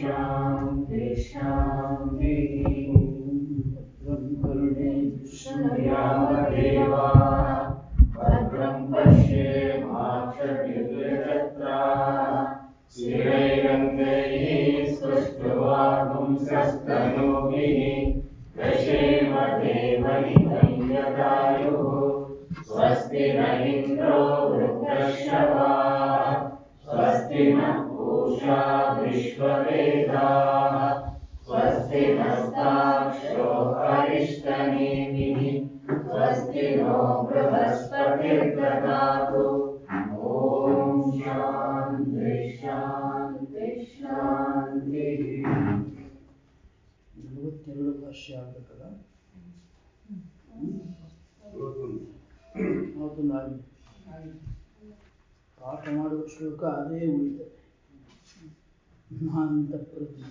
शान्ति शान्ति भद्रं करुणे शृणुयामदेवा भद्रं पश्येमाक्षभिर्यजत्रा स्थिरैरङ्गैः स्पृष्टवागुंसस्तनूभिः दशेम देवनिधन्यदायुः स्वस्ति न इन्द्रो वृद्धश्रवाः स्वस्ति नः पूषा विश्ववेदाः स्वस्ति नस्ताक्षो अरिष्टनेमिः स्वस्ति नो बृहस्पतिर्ददातु ॐ शान्ति शान्ति शान्तिः ನಲವತ್ತೆರಡು ಭಾಷೆ ಆಗ್ಬೇಕಲ್ಲ ಅವತ್ತೊಂದು ಆಗಿದೆ ಪಾಠ ಮಾಡುವ ಶ್ಲೋಕ ಅದೇ ಉಳಿತದೆ ನಾಂತ ಪ್ರಜ್ಞೆ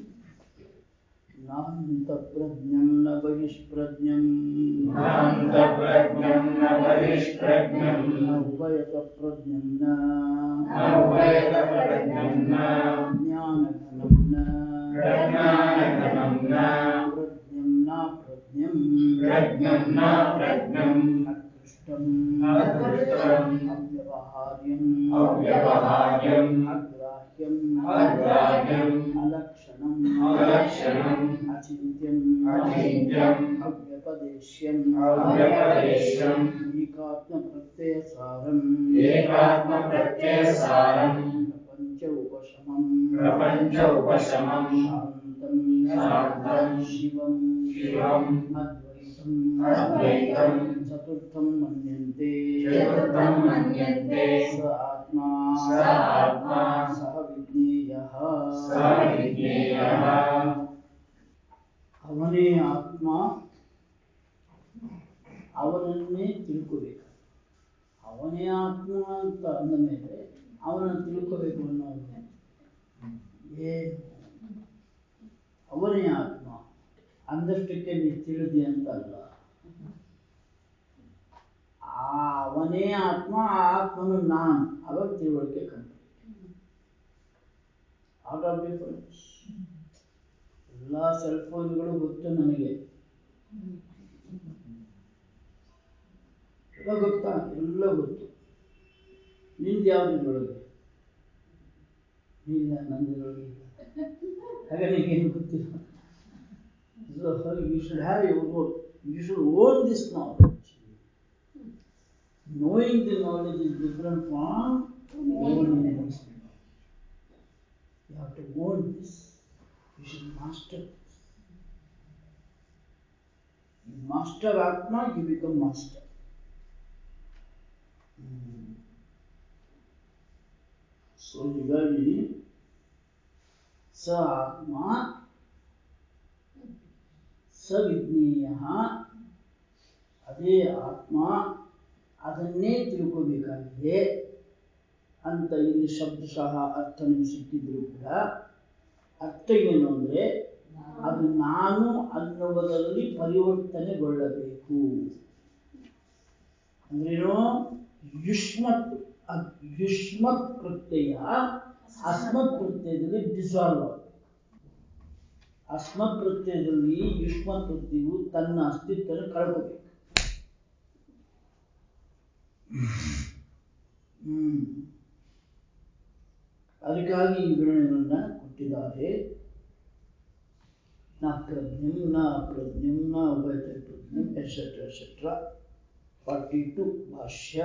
ನಾಂತ ಪ್ರಜ್ಞಂ ನ ಬಹಿಷ್ಪ್ರಜ್ಞಂ नान्तप्रज्ञं न बहिष्प्रज्ञं ನ ಉಭಯತ ಪ್ರಜ್ಞಂ ನ न उभयतप्रज्ञं न ಜ್ಞಾನಘನಂ ನ प्रज्ञानघनं न ಪ್ರಜ್ಞಂ ನ ಪ್ರಜ್ಞಂ प्रज्ञं न प्रज्ञम् ಅದೃಷ್ಟಂ ಅದೃಷ್ಟಂ ಅವ್ಯವಹಾರ್ಯಂ ಅವ್ಯವಹಾರ್ಯಂ ಅಗ್ರಾಹ್ಯಂ ಅಗ್ರಾಹ್ಯಂ ಅಲಕ್ಷಣಂ ಅಲಕ್ಷಣಂ ಅಚಿಂತ್ಯಂ ಅಚಿಂತ್ಯಂ ಅವ್ಯಪದೇಶ್ಯಂ ಅವ್ಯಪದೇಶ್ಯಂ ಏಕಾತ್ಮ ಪ್ರತ್ಯಯ ಸಾರಂ एकात्मप्रत्ययसारं ಪ್ರಪಂಚ ಉಪಶಮಂ प्रपञ्च उपशमं ಶಾಂತಂ ಶಾಂತಂ ಶಿವಂ ಶಿವಂ ಅದ್ವೈತಂ ಅದ್ವೈತಂ ಚತುರ್ಥಂ ಮನ್ಯಂತೆ ಚತುರ್ಥಂ ಮನ್ಯಂತೆ ಸ ಆತ್ಮ ಸ ಆತ್ಮ ಸಹ ವಿಜ್ಞೇಯಃ ಸಹ ವಿಜ್ಞೇಯಃ ಅವನೇ ಆತ್ಮ ಅವನನ್ನೇ ತಿಳ್ಕೋಬೇಕು ಅವನೇ ಆತ್ಮ ಅಂತ ಅಂದ ಮೇಲೆ ಅವನನ್ನು ತಿಳ್ಕೋಬೇಕು ಅನ್ನೋದು ಏನು ಅವನೇ ಆತ್ಮ ಅಂದಷ್ಟಕ್ಕೆ ನೀ ತಿಳಿದಿ ಅಂತ ಅಲ್ಲ ಆ ಅವನೇ ಆತ್ಮ ಆ ಆತ್ಮನು ನಾನು ಅವಾಗ ತಿಳುವಳಿಕೆ ಕಂಪ್ಲೀಟ್ ಔಟ್ ಆಫ್ ಡಿಫರೆನ್ಸ್ ಎಲ್ಲ ಸೆಲ್ ಫೋನ್ಗಳು ಗೊತ್ತು ನನಗೆ ಎಲ್ಲ ಗೊತ್ತಾ ಎಲ್ಲ ಗೊತ್ತು ನಿಂದು ಯಾವ್ದು ಇದ್ರೊಳಗೆ ಇಲ್ಲ ನಂದಿರೊಳಗೆ ಇಲ್ಲ ಹಾಗೆ ನಿನಗೇನು ಗೊತ್ತಿಲ್ಲ So you should have your own. You should own this knowledge. Knowing the knowledge is different from owning this knowledge. You have to own this. You should master this. You master Atma, you become master. Hmm. So ಹೀಗಾಗಿ ಸ ಆತ್ಮ ಸವಿಜ್ಞೇಯ ಅದೇ ಆತ್ಮ ಅದನ್ನೇ ತಿಳ್ಕೋಬೇಕಾಗಿದೆ ಅಂತ ಇಲ್ಲಿ ಶಬ್ದಶಃ ಅರ್ಥ ನಿಮ್ಗೆ ಸಿಕ್ಕಿದ್ರು ಕೂಡ ಅರ್ಥ ಏನು ಅಂದರೆ ಅದು ನಾನು ಅನ್ನುವುದರಲ್ಲಿ ಪರಿವರ್ತನೆಗೊಳ್ಳಬೇಕು ಅಂದ್ರೇನು ಯುಷ್ಮತ್ ಅದ್- ಯುಷ್ಮತ್ ಪ್ರತ್ಯಯ ಅಸ್ಮತ್ ಪ್ರತ್ಯಯದಲ್ಲಿ ಡಿಸಾಲ್ವ್ ಆಗುತ್ತೆ ಅಸ್ಮತ್ ಪ್ರತ್ಯಯದಲ್ಲಿ ಯುಷ್ಮತ್ ಪ್ರತ್ಯಯವು ತನ್ನ ಅಸ್ತಿತ್ವ ಕಳ್ಕೋಬೇಕು ಹ್ಮ್ ಅದಕ್ಕಾಗಿ ಈ ವಿವರಣೆಗಳನ್ನ ಕೊಟ್ಟಿದ್ದಾರೆ ನ ಪ್ರಜ್ಞಂ ನ ಪ್ರಜ್ಞಂ ನ ಉಭಯತ ಪ್ರಜ್ಞಂ ಎಟ್ಸೆಟ್ರಾ ಎಟ್ಸೆಟ್ರಾ ಫಾರ್ಟಿ ಟು ಭಾಷ್ಯ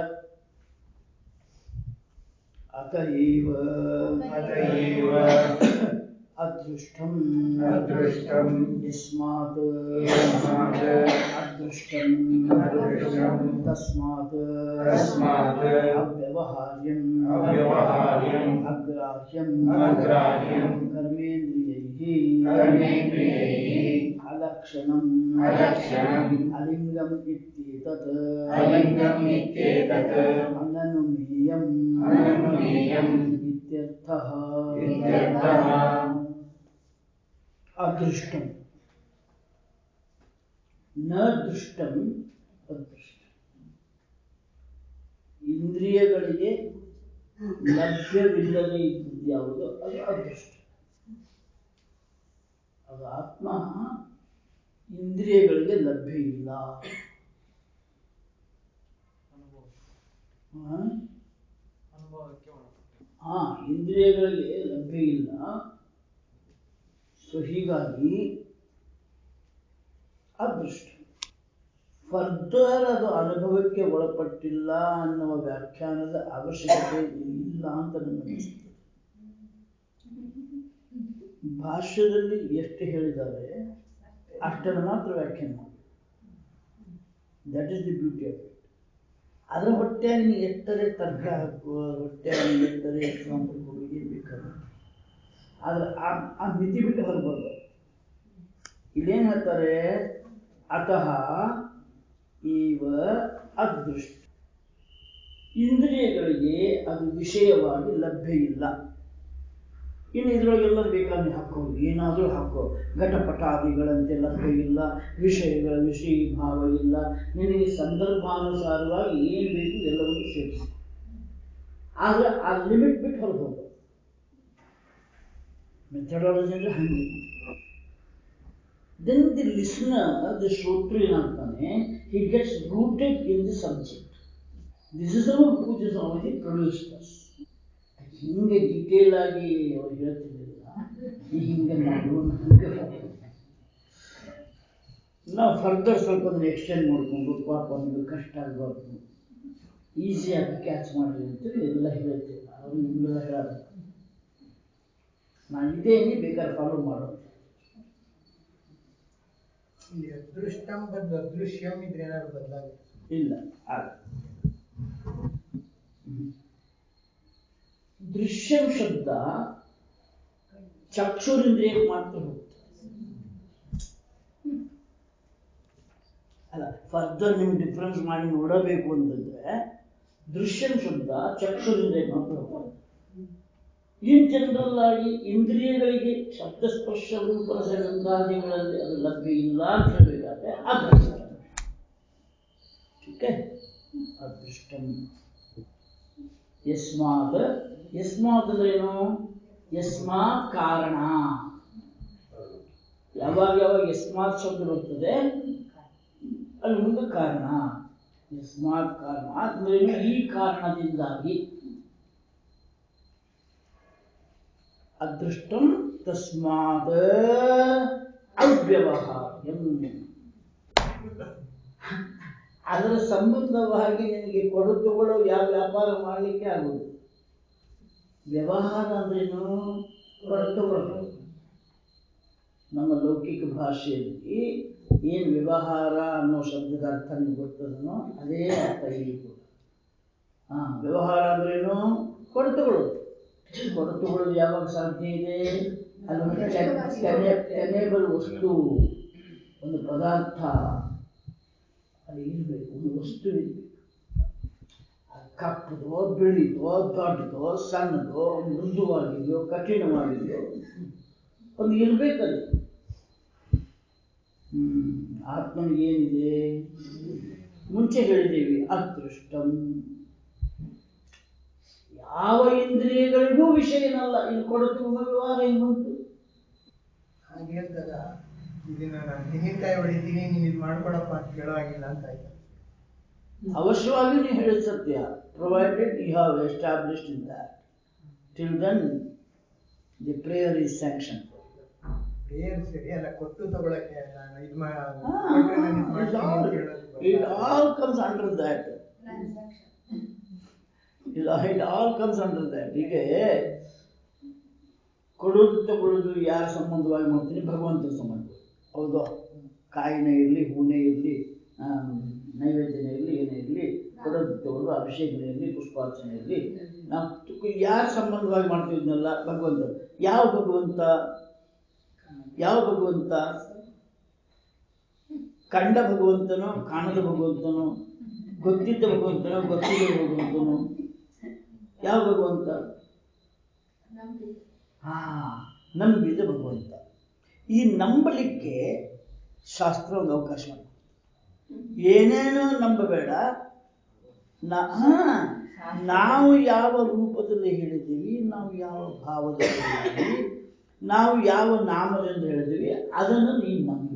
ಅತ ಏವ ಅತ ಏವ ಅದೃಷ್ಟಂ ಅದೃಷ್ಟಂ ಯಸ್ಮಾತ್ ಯಸ್ಮಾತ್ ಅದೃಷ್ಟಂ ಅದೃಷ್ಟಂ ತಸ್ಮಾತ್ ತಸ್ಮಾತ್ ಅವ್ಯವಹಾರ್ಯಂ ಅವ್ಯವಹಾರ್ಯಂ ಅಗ್ರಾಹ್ಯಂ ಅಗ್ರಾಹ್ಯಂ ಕರ್ಮೇಂದ್ರಿಯೈಃ ಕರ್ಮೇಂದ್ರಿಯೈಃ ಅಲಕ್ಷಣಂ ಅಲಕ್ಷಣಂ ಅಲಿಂಗಂ ಇತ್ಯೇತತ್ ಅಲಿಂಗಂ ಇತ್ಯೇತತ್ ಅನನುಮೇಯಂ ಅನನುಮೇಯಂ ಇತ್ಯರ್ಥಃ ಇತ್ಯರ್ಥಃ ಅದೃಷ್ಟಂ ನ ದೃಷ್ಟಂ ಅದೃಷ್ಟ ಇಂದ್ರಿಯಗಳಿಗೆ ಲಭ್ಯವಿಲ್ಲದೆ ಇದ್ದುದು ಯಾವುದು ಅದು ಅದೃಷ್ಟ ಅದು ಆತ್ಮ ಇಂದ್ರಿಯಗಳಿಗೆ ಲಭ್ಯ ಇಲ್ಲ ಆ? ಅನುಭವಕ್ಕೆ ಒಳಪಟ್ಟು ಹಾ ಇಂದ್ರಿಯಗಳಿಗೆ ಲಭ್ಯ ಇಲ್ಲ ಸೊ ಹೀಗಾಗಿ ಅದೃಷ್ಟ ಫರ್ದರ್ ಅದು ಅನುಭವಕ್ಕೆ ಒಳಪಟ್ಟಿಲ್ಲ ಅನ್ನುವ ವ್ಯಾಖ್ಯಾನದ ಅವಶ್ಯಕತೆ ಇಲ್ಲ ಅಂತ ನನಗೆ ಅನಿಸುತ್ತದೆ ಭಾಷ್ಯದಲ್ಲಿ ಎಷ್ಟು ಹೇಳಿದ್ದಾರೆ ಅಷ್ಟನ್ನು ಮಾತ್ರ ವ್ಯಾಖ್ಯಾನ ಮಾಡಿ that is the beauty of it ಅದರ ಹೊಟ್ಟೆ ನೀನು ಎತ್ತರೆ ತರ್ಕ ಹಾಕುವ ಹೊಟ್ಟೆ ಎತ್ತರೆ ಎಕ್ಸಾಂಪಲ್ ಕೊಡು ಏನು ಬೇಕಾದ್ರೆ ಆದ್ರೆ ಆ ಆ ಮಿತಿ ಬಿಟ್ಟು ಹೊರಬರ್ಬಾರ್ದು ಇಲ್ಲೇನ್ ಹೇಳ್ತಾರೆ ಅತಃ ಇವ ಅದೃಷ್ಟ ಇಂದ್ರಿಯಗಳಿಗೆ ಅದು ವಿಷಯವಾಗಿ ಲಭ್ಯ ಇಲ್ಲ ಇನ್ನು ಇದ್ರೊಳಗೆಲ್ಲ ಬೇಕಾದ್ರೆ ಹಾಕೋ ಏನಾದರೂ ಹಾಕೋ ಘಟಪಟಾದಿಗಳಂತೆ ಲಭ್ಯ ಇಲ್ಲ ವಿಷಯಗಳ ವಿಷಯ ಭಾವ ಇಲ್ಲ ನಿನಗೆ ಸಂದರ್ಭಾನುಸಾರವಾಗಿ ಏನು ಬೇಕು ಎಲ್ಲವನ್ನು ಸೇರಿಸಿ ಆದ್ರೆ ಆ ಲಿಮಿಟ್ ಬಿಟ್ಟು ಹೊರಗೆ ಹೋಗು ಮೆಥಡಾಲಜಿ ಅಂದ್ರೆ ಹಂಗೆ ದೆನ್ ದಿ ಲಿಸ್ನರ್ ದಿ ಶ್ರೋತೃ ಏನಾಗ್ತಾನೆ he gets rooted in the subject this is our ಪೂಜ್ ಇಸ್ ಆಲ್ರೆಡಿ ಪ್ರೊಡ್ಯೂಸ್ಡ್ ಹಿಂಗೆ ಡಿಟೇಲ್ ಆಗಿ ಅವ್ರು ಹೇಳ್ತಿರ್ಲಿಲ್ಲ ನೀ ಹಿಂಗೆ ಮಾಡು ಹಂಗೆ ಮಾಡು. ನಾವು ಫರ್ದರ್ ಸ್ವಲ್ಪ ಅದನ್ನ ಎಕ್ಸ್ಟೆಂಡ್ ಮಾಡಿಕೊಂಡು ಪಾಪ ನಿಮಗೆ ಕಷ್ಟ ಆಗಬಾರ್ದು ಈಸಿಯಾಗಿ ಕ್ಯಾಚ್ ಮಾಡಿ ಅಂತೇಳಿ ಎಲ್ಲ ಹೇಳ್ತೀವಿ ಅವ್ರು ನಿಮ್ಗೆಲ್ಲ ಹೇಳೋದು ನಾನು ಇದೇನೆ ಬೇಕಾದ್ರೆ ಫಾಲೋ ಮಾಡೋ ಇಲ್ಲಿ ಅದೃಷ್ಟಂ ಬದ್ ಅದೃಶ್ಯಂ ಇದ್ರೆ ಏನಾದ್ರು ಬದಲಾಗುತ್ತೆ ಇಲ್ಲ ಆಗ ದೃಶ್ಯಂ ಶಬ್ದ ಚಕ್ಷುರಿಂದ್ರಿಯಕ್ಕೆ ಮಾತ್ರ ಹೋಗ್ತದೆ ಅಲ್ಲ ಫರ್ದರ್ ನಿಮ್ಗೆ ಡಿಫ್ರೆನ್ಸ್ ಮಾಡಿ ನೋಡಬೇಕು ಅಂತಂದ್ರೆ ದೃಶ್ಯಂ ಶಬ್ದ ಚಕ್ಷುರಿಂದ್ರಿಯಕ್ಕೆ ಮಾತ್ರ ಹೋಗ್ತದೆ ಇನ್ ಜನರಲ್ ಆಗಿ ಇಂದ್ರಿಯಗಳಿಗೆ ಶಬ್ದಸ್ಪರ್ಶ ರೂಪರಸಗಂಧಾದಿಗಳಲ್ಲಿ ಅದು ಲಭ್ಯ ಇಲ್ಲ ಅಂತ ಹೇಳಬೇಕಾದ್ರೆ ಅದೃಷ್ಟ ठीक है ಅದೃಷ್ಟಂ ಯಸ್ಮಾತ್ ಯಸ್ಮಾತ್ ಅಂದ್ರೇನು ಯಸ್ಮಾತ್ ಕಾರಣ ಯಾವಾಗ ಯಾವಾಗ ಯಸ್ಮಾತ್ ಶಬ್ದ ಬರ್ತದೆ ಅಲ್ಲಿ ಮುಂದೆ ಕಾರಣ ಯಸ್ಮಾತ್ ಕಾರಣ ಅಂದ್ರೇನು ಈ ಕಾರಣದಿಂದಾಗಿ ಅದೃಷ್ಟಂ ತಸ್ಮಾತ್ ಅವ್ಯವಹಾರ್ಯಂ ಅದರ ಸಂಬಂಧವಾಗಿ ನಿನಗೆ ಕೊಡು ತಗೊಳ್ಳೋ ಯಾವ ವ್ಯಾಪಾರ ಮಾಡಲಿಕ್ಕೆ ಆಗುದು ವ್ಯವಹಾರ ಅಂದ್ರೇನು ಕೊಡು ತಗೊಳ್ಳೋದು ನಮ್ಮ ಲೌಕಿಕ ಭಾಷೆಯಲ್ಲಿ ಏನು ವ್ಯವಹಾರ ಅನ್ನೋ ಶಬ್ದದ ಅರ್ಥ ನಿಮ್ಗೆ ಗೊತ್ತದನೋ ಅದೇ ಅರ್ಥ ಇಲ್ಲಿ ಕೂಡ ಹಾ ವ್ಯವಹಾರ ಅಂದ್ರೇನು ಕೊಡು ತಗೊಳ್ಳೋದು ಕೊಡು ತಗೊಳ್ಳೋದು ಯಾವಾಗ ಸಾಧ್ಯ ಇದೆ ಅದೊಂದು ಟೆನೇಬಲ್ ವಸ್ತು ಒಂದು ಪದಾರ್ಥ ಅಲ್ಲಿ ಇರಬೇಕು ಒಂದು ವಸ್ತು ಇರಬೇಕು ಅದು ಕಪ್ಪದೋ ಬಿಳಿದೋ ದೊಡ್ಡದೋ ಸಣ್ಣದೋ ಮೃದುವಾಗಿದೆಯೋ ಕಠಿಣವಾಗಿದೆಯೋ ಒಂದು ಇರಬೇಕಲ್ಲಿ ಹ್ಮ್ ಆತ್ಮನಿಗೆ ಏನಿದೆ ಮುಂಚೆ ಹೇಳಿದ್ದೇವೆ ಅದೃಷ್ಟಂ ಯಾವ ಇಂದ್ರಿಯಗಳಿಗೂ ವಿಷಯನಲ್ಲ ಇಲ್ಲಿ ಕೊಡುತ್ತೆ ವ್ಯವಹಾರ ಏನು ಬಂತು ಹಾಗೆ ಹೇಳ್ದಾಗ ಇದನ್ನ ನಾನು ತೆಂಗಿನಕಾಯಿ ಹೊಡಿತೀನಿ ನೀನ್ ಇದು ಮಾಡ್ಕೊಡಪ್ಪ ಅಂತ ಕೇಳೋ ಹಾಗಿಲ್ಲ ಅಂತ ಆಯ್ತು ಅವಶ್ಯವಾಗಿ ನೀವು ಹೇಳಿದ ಸತ್ಯ provided you have established in that till then the prayer is sanction prayer ಸರಿ ಅಲ್ಲ ಕೊಟ್ಟು ತಗೊಳಕ್ಕೆ ನಾನು ಇದು ಮಾ ಕೊಟ್ರೆ ನಾನು ಇದು ಮಾಡ್ತೀನಿ ಅಂತ ಹೇಳೋದು ಇಟ್ ಬರಲ್ಲ. All comes under that it all comes under that ಹೀಗೆ ಕೊಡೋದು ತಗೊಳ್ಳೋದು ಯಾರ ಸಂಬಂಧವಾಗಿ ಮಾಡ್ತೀನಿ ಭಗವಂತನ ಸಂಬಂಧ ಹೌದು ಕಾಯಿನೇ ಇರಲಿ ಹೂನೇ ಇರಲಿ ನೈವೇದ್ಯನೇ ಇರಲಿ ಏನೇ ಇರಲಿ ಕೊಡೋದು ತಗೊಳ್ಳೋದು ಅಭಿಷೇಕನೇ ಇರಲಿ ಪುಷ್ಪಾರ್ಚನೆ ಇರಲಿ ನಾವು ಯಾರ ಸಂಬಂಧವಾಗಿ ಮಾಡ್ತಿದ್ನಲ್ಲ ಭಗವಂತ ಯಾವ ಭಗವಂತ ಯಾವ ಭಗವಂತ ಕಂಡ ಭಗವಂತನೋ ಕಾಣದ ಭಗವಂತನೋ ಗೊತ್ತಿದ್ದ ಭಗವಂತನೋ ಗೊತ್ತಿದ್ದ ಭಗವಂತನೋ ಯಾವ ಭಗವಂತ ಹಾ ನಂಬಿದ ಭಗವಂತ ಈ ನಂಬಲಿಕ್ಕೆ ಶಾಸ್ತ್ರ ಒಂದು ಅವಕಾಶ ಮಾಡಿ ಏನೇನೋ ನಂಬಬೇಡ ನಾ- ಹಾ, ನಾವು ಯಾವ ರೂಪದಲ್ಲಿ ಹೇಳಿದ್ದೀವಿ ನಾವು ಯಾವ ಭಾವದಲ್ಲಿ ಹೇಳಿದ್ದೀವಿ ನಾವು ಯಾವ ನಾಮದಿಂದ ಹೇಳಿದ್ವಿ ಅದನ್ನು ನೀನು ನಂಬು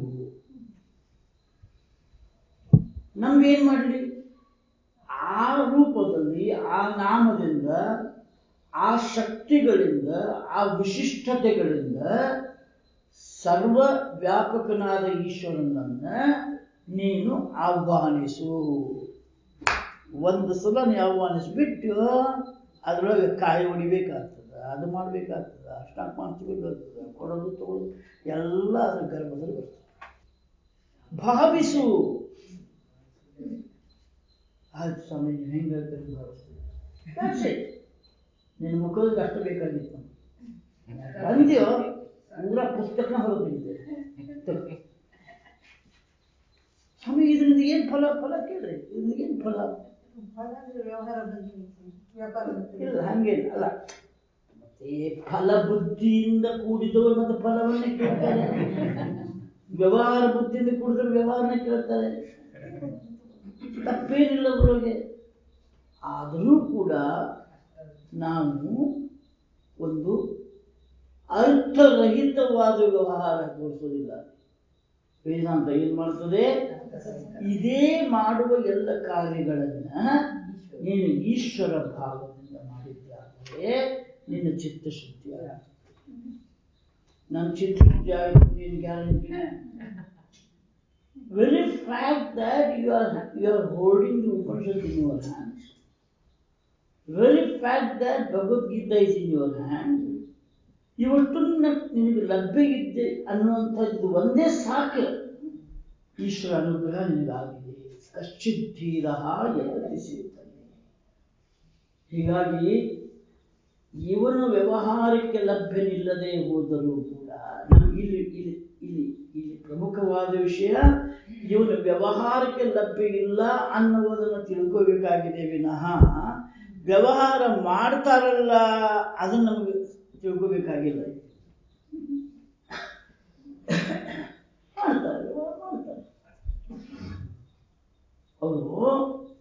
ನಂಬಿ ಏನ್ ಮಾಡಲಿ ಆ ರೂಪದಲ್ಲಿ ಆ ನಾಮದಿಂದ ಆ ಶಕ್ತಿಗಳಿಂದ ಆ ವಿಶಿಷ್ಟತೆಗಳಿಂದ ಸರ್ವ ವ್ಯಾಪಕನಾದ ಈಶ್ವರನನ್ನ ನೀನು ಆಹ್ವಾನಿಸು ಒಂದು ಸಲ ನೀವು ಆಹ್ವಾನಿಸ್ಬಿಟ್ಟು ಅದರೊಳಗೆ ಕಾಯಿ ಹೊಡಿಬೇಕಾಗ್ತದೆ ಅದು ಮಾಡಬೇಕಾಗ್ತದೆ ಅಷ್ಟಾಕ್ ಮಾಡಿಸ್ಬೇಕಾಗ್ತದೆ ಕೊಡೋದು ತಗೊಳ್ಳೋದು ಎಲ್ಲ ಅದ್ರ ಗರ್ಭದಲ್ಲಿ ಬರ್ತದೆ ಭಾವಿಸು ಆಯ್ತು ಸ್ವಾಮಿ ನೀವು ಹೆಂಗೆ ಹೇಳ್ತೀರಿ ಭಾವಿಸ್ತೀವಿ That's it. ನಿನ್ನ ಮುಖದಲ್ಲಿ ಅಷ್ಟು ಬೇಕಾಗಿತ್ತು ನಮ್ಗೆ ಅಂದ್ಯೋ ಪೂರ ಪುಸ್ತಕನ ಹೊರದಿದೆ ಸ್ವಾಮಿ ಇದರಿಂದ ಏನ್ ಫಲ ಫಲ ಕೇಳ್ರಿ ಇದರಿಂದ ಏನ್ ಫಲ ವ್ಯವಹಾರ ಬಗ್ಗೆ ವ್ಯಾಪಾರ ಬಗ್ಗೆ ಇಲ್ಲ ಹಂಗೇನು ಅಲ್ಲ ಮತ್ತೆ ಫಲ ಬುದ್ಧಿಯಿಂದ ಕೂಡಿದವರು ಮತ್ತೆ ಫಲವನ್ನೇ ಕೇಳ್ತಾರೆ ವ್ಯವಹಾರ ಬುದ್ಧಿಯಿಂದ ಕೂಡಿದವರು ವ್ಯವಹಾರನೇ ಕೇಳ್ತಾರೆ ತಪ್ಪೇನಿಲ್ಲ ಅದರೊಳಗೆ ಆದರೂ ಕೂಡ ನಾವು ಒಂದು ಅರ್ಥರಹಿತವಾದ ವ್ಯವಹಾರ ತೋರಿಸೋದಿಲ್ಲ ವೇದಾಂತ ಏನ್ ಮಾಡ್ತದೆ ಇದೇ ಮಾಡುವ ಎಲ್ಲ ಕಾರ್ಯಗಳನ್ನ ನೀನು ಈಶ್ವರ ಭಾವದಿಂದ ಮಾಡಿದ್ದಾದರೆ ನಿನ್ನ ಚಿತ್ತಶುದ್ಧಿ ಆಗುತ್ತೆ ನನ್ನ ಚಿತ್ತಶುದ್ಧಿ ಆಯಿತು ಏನು guarantee very fact that you are you are holding the Upanishad in your hands, very fact that Bhagavad Gita is in your hand, ಇವತ್ತು ನಿನಗೆ ಲಭ್ಯ ಇದ್ದೆ ಅನ್ನುವಂಥದ್ದು ಒಂದೇ ಸಾಕು ಈಶ್ವರ ಅನುಗ್ರಹ ನಿನಗಾಗಿದೆ ಕಶ್ಚಿತ್ ಧೀರ ಸಿಗುತ್ತದೆ ಹೀಗಾಗಿ ಇವನು ವ್ಯವಹಾರಕ್ಕೆ ಲಭ್ಯನಿಲ್ಲದೆ ಹೋದರೂ ಕೂಡ ನಮ್ಗೆ ಇಲ್ಲಿ ಇಲ್ಲಿ ಇಲ್ಲಿ ಇಲ್ಲಿ ಪ್ರಮುಖವಾದ ವಿಷಯ ಇವನು ವ್ಯವಹಾರಕ್ಕೆ ಲಭ್ಯ ಇಲ್ಲ ಅನ್ನುವುದನ್ನು ತಿಳ್ಕೋಬೇಕಾಗಿದೆ ವಿನಃ ವ್ಯವಹಾರ ಮಾಡ್ತಾರಲ್ಲ ಅದನ್ನು ನಮಗೆ ತಿಳ್ಕೋಬೇಕಾಗಿಲ್ಲ ಮಾಡ್ತಾರೆ ವ್ಯವಹಾರ ಮಾಡ್ತಾರೆ ಅವರು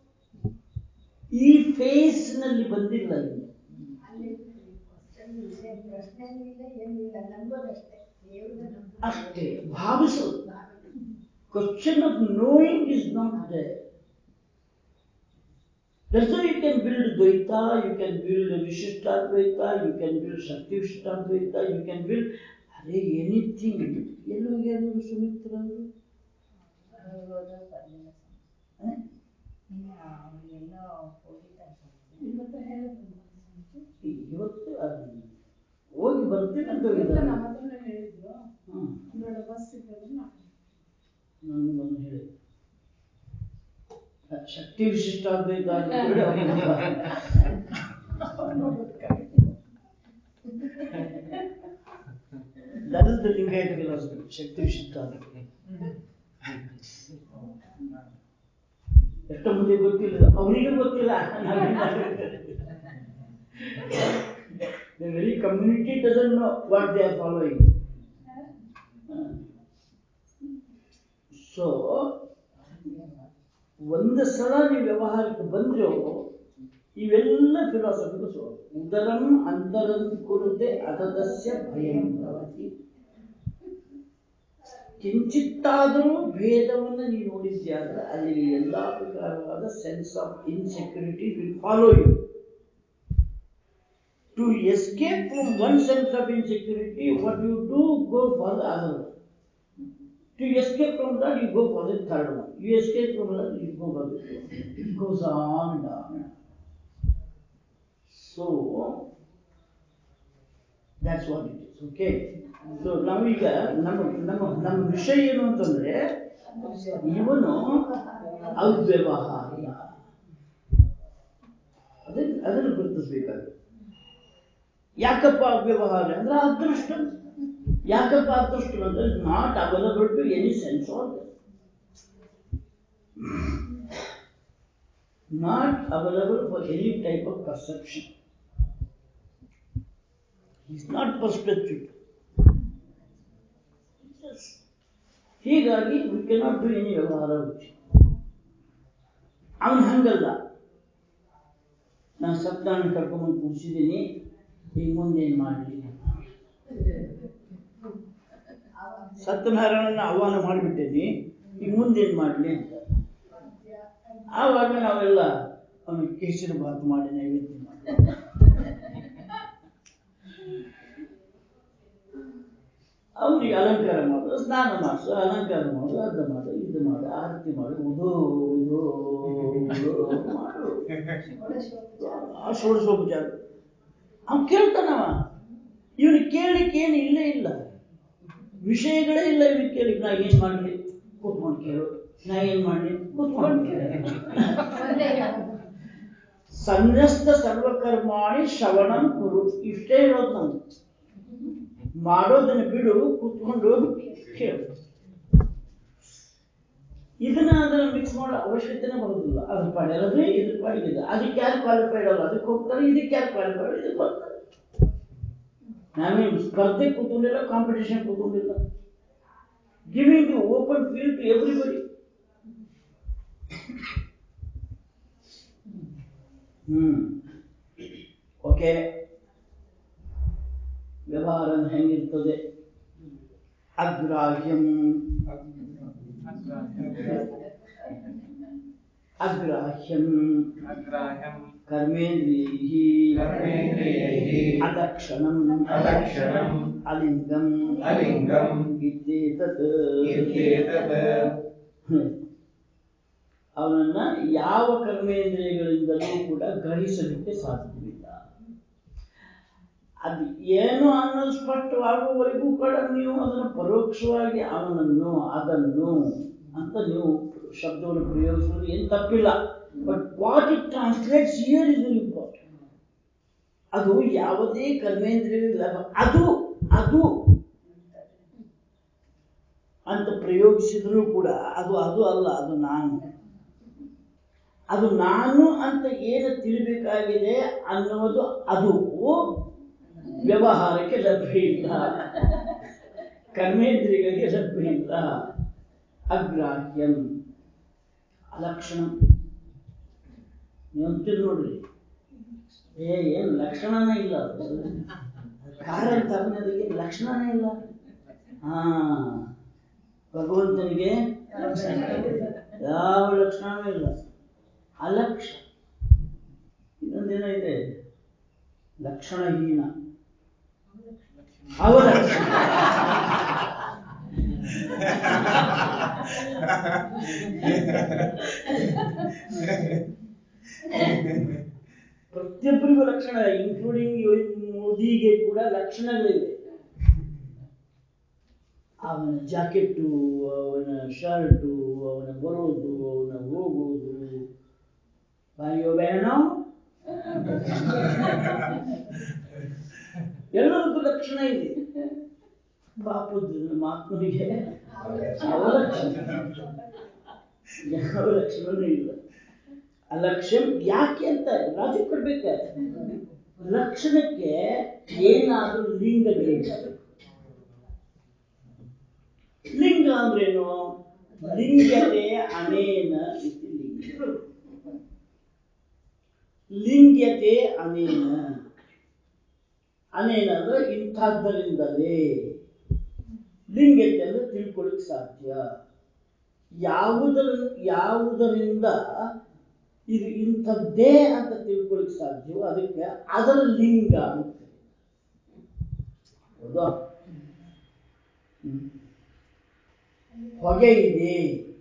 ಈ ಫೇಸ್ನಲ್ಲಿ ಬಂದಿಲ್ಲ ಇನ್ನು ಅಲ್ಲಿ question ಇದೆ, ಪ್ರಶ್ನೆನೂ ಇಲ್ಲ ಏನೂ ಇಲ್ಲ ನಂಬೋದಷ್ಟೇ ದೇವ್ರನ್ನ ನಂಬೋದು. ಅಷ್ಟೇ ಭಾವಿಸೋದು question of knowing is not there That's why you can build Dvaita, you can build Vishishtadvaita, you can build Shakti Vishishtadvaita, you can build ಅದೇ ಎನಿಥಿಂಗ್ ಎಲ್ಲಿ ಹೋಗ್ಯಾರು ಸುಮಿತ್ರ ಅವರು ಹ? ಇವತ್ತು ಹೇಳಿದ್ರು ಇವತ್ತು ಅದು ಹೋಗಿ ಬರ್ತೀನಿ ಅಂತ ಇವತ್ತು ಹೋಗಿದ್ದಾರೆ ನಮ್ಮ ಹತ್ರನೇ ಹೇಳಿದ್ರು ಹ್ಮ್ ಒಂದೊಳ್ಳೆ ಬಸ್ ಇದ್ದದ್ದು ನಾವು ನನಗೊಂದು ಹೇಳಿ ಶಕ್ತಿ ವಿಶಿಷ್ಟಾದ್ವೈತ ಅಂತ ಹೇಳಿ ಅವ್ನಿಗೆ That is the Lingayat philosophy, ಶಕ್ತಿ ವಿಶಿಷ್ಟಾದ್ವೈತ ಎಷ್ಟೋ ಮಂದಿ ಗೊತ್ತಿಲ್ಲ ಅವರಿಗೆ ಗೊತ್ತಿಲ್ಲ The very community doesn't know what they are following. So ಒಂದು ಸಲ ನೀವು ವ್ಯವಹಾರಕ್ಕೆ ಬಂದ್ರು ಇವೆಲ್ಲ ಫಿಲಾಸಫಿಗಳು ಸೊ ಉದರಂ ಅಂತರಂ ಕುರುತೆ ಅದದಸ್ಯ ಭಯಂ ಭವತಿ ಕಿಂಚಿತ್ತಾದರೂ ಭೇದವನ್ನು ನೀವು ನೋಡಿದ್ಯಾದ್ರೆ ಅಲ್ಲಿ ಎಲ್ಲಾ ಪ್ರಕಾರವಾದ sense of insecurity will follow you to escape from one sense of insecurity what you do go for the other one To escape from that, you go for the third one. You escape from that, you go for the fourth. It goes on and on. and on. So, that's what it is, okay? So, ನಾವೀಗ ನಮ್ಮ ನಮ್ಮ ನಮ್ಮ ವಿಷಯ ಏನು ಅಂತಂದ್ರೆ ಇವನು ಅವ್ಯವಹಾರ ಅದನ್ನ ಅದನ್ನು ಗುರುತಿಸ್ಬೇಕಾಗುತ್ತೆ ಯಾಕಪ್ಪ ಅವ್ಯವಹಾರ ಅಂದ್ರೆ ಅದೃಷ್ಟ ಯಾಕಪ್ಪ ಅದೃಷ್ಟ ಅಂದ್ರೆ not available to any sense organ not available for any type of perception is not perspective ಹೀಗಾಗಿ ವಿ ಕೆನಾಟ್ ಡೂ ಎನಿ ವ್ಯವಹಾರ ಅವನು ಹಂಗಲ್ಲ ನಾನು ಸತ್ಯನಾರಾಯಣ ಕರ್ಕೊಂಬಂದು ಕೂರಿಸಿದ್ದೀನಿ ಈಗ ಮುಂದೆ ಏನು ಮಾಡಲಿ ಸತ್ಯನಾರಾಯಣನ ಆಹ್ವಾನ ಮಾಡಿಬಿಟ್ಟೇನಿ ಈಗ ಮುಂದೇನು ಮಾಡಲಿ ಅಂತ ಆವಾಗ ನಾವೆಲ್ಲ ಅವನಿಗೆ ಕೇಸರಿ ಭಾತ್ ಮಾಡಿ ನೈವೇದ್ಯ ಮಾಡಿ ಅವನಿಗೆ ಅಲಂಕಾರ ಮಾಡು ಸ್ನಾನ ಮಾಡಿಸು ಅಲಂಕಾರ ಮಾಡು ಅದು ಮಾಡು ಇದು ಮಾಡು ಆರತಿ ಮಾಡು ಉದೋ ಉದೋ ಉದೋ ಮಾಡು ಆ ಷೋಡಶೋಪಚಾರ ಅವ್ನು ಕೇಳ್ತಾನವ ಇವನು ಕೇಳಲಿಕ್ಕೆ ಏನು ಇಲ್ಲೇ ಇಲ್ಲ ವಿಷಯಗಳೇ ಇಲ್ಲ ಇವನು ಕೇಳಿಕ್ ನಾ ಏನ್ ಮಾಡ್ಲಿ ಕೂತ್ಕೊಂಡು ಕೇಳು ನಾ ಏನ್ ಮಾಡ್ಲಿ ಕೂತ್ಕೊಂಡು ಕೇಳು ಸಂನ್ಯಸ್ತ ಸರ್ವಕರ್ಮಾಣಿ ಶ್ರವಣಂ ಕುರು ಇಷ್ಟೇ ಇರೋದು ನಮ್ಗೆ ಮಾಡೋದನ್ನ ಬಿಡು ಕೂತ್ಕೊಂಡು ಕೇಳು ಇದನ್ನ ಅದನ್ನ ಮಿಕ್ಸ್ ಮಾಡೋ ಅವಶ್ಯಕತೆನೇ ಬರೋದಿಲ್ಲ ಅದು ಪಡೆಯೋದೇ ಇದ್ರ ಪಡೆದಿದೆ ಅದಕ್ಕೆ ಯಾರು ಕ್ವಾಲಿಫೈಡ್ ಅಲ್ಲ ಅದಕ್ಕೆ ಹೋಗ್ತಾರೆ ಇದಕ್ಕೆ ಯಾರು ಕ್ವಾಲಿಫೈಡ್ ಇದಕ್ಕೆ ಬರ್ತಾರೆ ನಾವೇನು ಸ್ಪರ್ಧೆ ಕೂತ್ಕೊಂಡಿಲ್ಲ ಕಾಂಪಿಟೇಷನ್ ಕೂತ್ಕೊಂಡಿಲ್ಲ giving the open field to everybody hmm okay ವ್ಯವಹಾರ ಹೆಂಗಿರ್ತದೆ ಅಗ್ರಾಹ್ಯಂ ಅಗ್ರಾಹ್ಯಂ ಅಗ್ರಾಹ್ಯಂ ಕರ್ಮೇಂದ್ರಿಯೈ ಕರ್ಮೇಂದ್ರಿಯೈಃ ಅದಕ್ಷಣಂ ಅದಕ್ಷಣಂ ಅಲಿಂಗಂ ಅಲಿಂಗಂ ಇತ್ಯೇತತ್ ಇತ್ಯೇತತ್ ಅವನನ್ನ ಯಾವ ಕರ್ಮೇಂದ್ರಿಯಗಳಿಂದಲೂ ಕೂಡ ಗ್ರಹಿಸಲಿಕ್ಕೆ ಸಾಧ್ಯವಿಲ್ಲ ಅದು ಏನು ಅನ್ನೋದು ಸ್ಪಷ್ಟವಾಗುವವರೆಗೂ ಕೂಡ ನೀವು ಅದನ್ನು ಪರೋಕ್ಷವಾಗಿ ಅವನನ್ನು ಅದನ್ನು ಅಂತ ನೀವು ಶಬ್ದವನ್ನು ಪ್ರಯೋಗಿಸುವುದು ಏನು ತಪ್ಪಿಲ್ಲ but what it translates here is important ಅದು ಯಾವುದೇ ಕರ್ಮೇಂದ್ರಿಯ ಅದು ಅದು ಅಂತ ಪ್ರಯೋಗಿಸಿದ್ರು ಕೂಡ ಅದು ಅದು ಅಲ್ಲ ಅದು ನಾನು ಅದು ನಾನು ಅಂತ ಏನು ತಿಳಿಬೇಕಾಗಿದೆ ಅನ್ನೋದು ಅದು ವ್ಯವಹಾರಕ್ಕೆ ಲಭ್ಯ ಇಲ್ಲ ಕರ್ಮೇಂದ್ರಿಯಗಳಿಗೆ ಲಭ್ಯ ಇಲ್ಲ ಅಗ್ರಾಹ್ಯಂ ಅಲಕ್ಷಣ ನೀವು ನೋಡ್ರಿ ಏ ಏನು ಲಕ್ಷಣನೇ ಇಲ್ಲ ಅದು. ಕಾರ ಅಂತ ಅನ್ನೋದಕ್ಕೆ ಲಕ್ಷಣನೇ ಇಲ್ಲ ಹಾ ಭಗವಂತನಿಗೆ ಯಾವ ಲಕ್ಷಣವೂ ಇಲ್ಲ ಅಲಕ್ಷ ಇನ್ನೊಂದೇನೋ ಇದೆ ಲಕ್ಷಣಹೀನ ಅವಲಕ್ಷಣ ಪ್ರತಿಯೊಬ್ಬರಿಗೂ ಲಕ್ಷಣ ಇನ್ಕ್ಲೂಡಿಂಗ್ ಮೋದಿಗೆ ಕೂಡ ಲಕ್ಷಣಗಳಿವೆ ಅವನ ಜಾಕೆಟ್ಟು ಅವನ ಶರ್ಟು ಅವನ ಬರೋದು ಅವನ ಹೋಗೋದು ಬಾಯೋ ಬೇನೋ ಎಲ್ಲದಕ್ಕೂ ಲಕ್ಷಣ ಇದೆ ಪಾಪದ ಮಹಾತ್ಮನಿಗೆ ಯಾವ ಲಕ್ಷಣ ಯಾವ ಲಕ್ಷಣನೂ ಇಲ್ಲ ಅಲಕ್ಷ್ಯಂ ಯಾಕೆ ಅಂತ ರಾಜು ಕೊಡ್ಬೇಕ ಲಕ್ಷಣಕ್ಕೆ ಏನಾದ್ರೂ ಲಿಂಗಗಳಿವೆ ಲಿಂಗ ಅಂದ್ರೇನು ಲಿಂಗತೆ ಅನೇನ ಇತಿ ಲಿಂಗ ಲಿಂಗ್ಯತೆ ಅನೇನ ಅನೇನ ಅಂದ್ರೆ ಇಂಥದ್ದರಿಂದಲೇ ಲಿಂಗ್ಯತೆ ಅಂದ್ರೆ ತಿಳ್ಕೊಳ್ಳಿಕ್ ಸಾಧ್ಯ ಯಾವುದರ ಯಾವುದರಿಂದ ಇದು ಇಂಥದ್ದೇ ಅಂತ ತಿಳ್ಕೊಳ್ಳಿಕ್ ಸಾಧ್ಯವೋ ಅದಕ್ಕೆ ಅದರ ಲಿಂಗ ಅಂತ ಹೌದಾ ಹ್ಮ್. ಹೊಗೆ ಇದೆ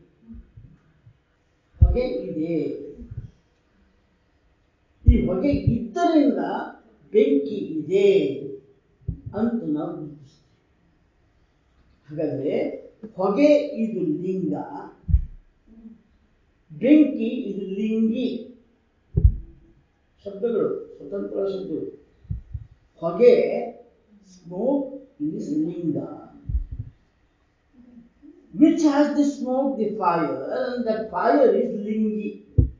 ಹೊಗೆ ಇದೆ ಈ ಹೊಗೆ ಇದ್ದರಿಂದ ಬೆಂಕಿ ಇದೆ ಅಂತ ನಾವು ಗುರುತಿಸ್ತೀವಿ ಹಾಗಾದ್ರೆ ಹೊಗೆ ಇದು ಲಿಂಗ ಬೆಂಕಿ ಇದು ಲಿಂಗಿ ಶಬ್ದಗಳು ಸ್ವತಂತ್ರ ಶಬ್ದಗಳು ಹೊಗೆ ಸ್ಮೋಕ್ is ಲಿಂಗ which has the smoke the fire and that fire is lingi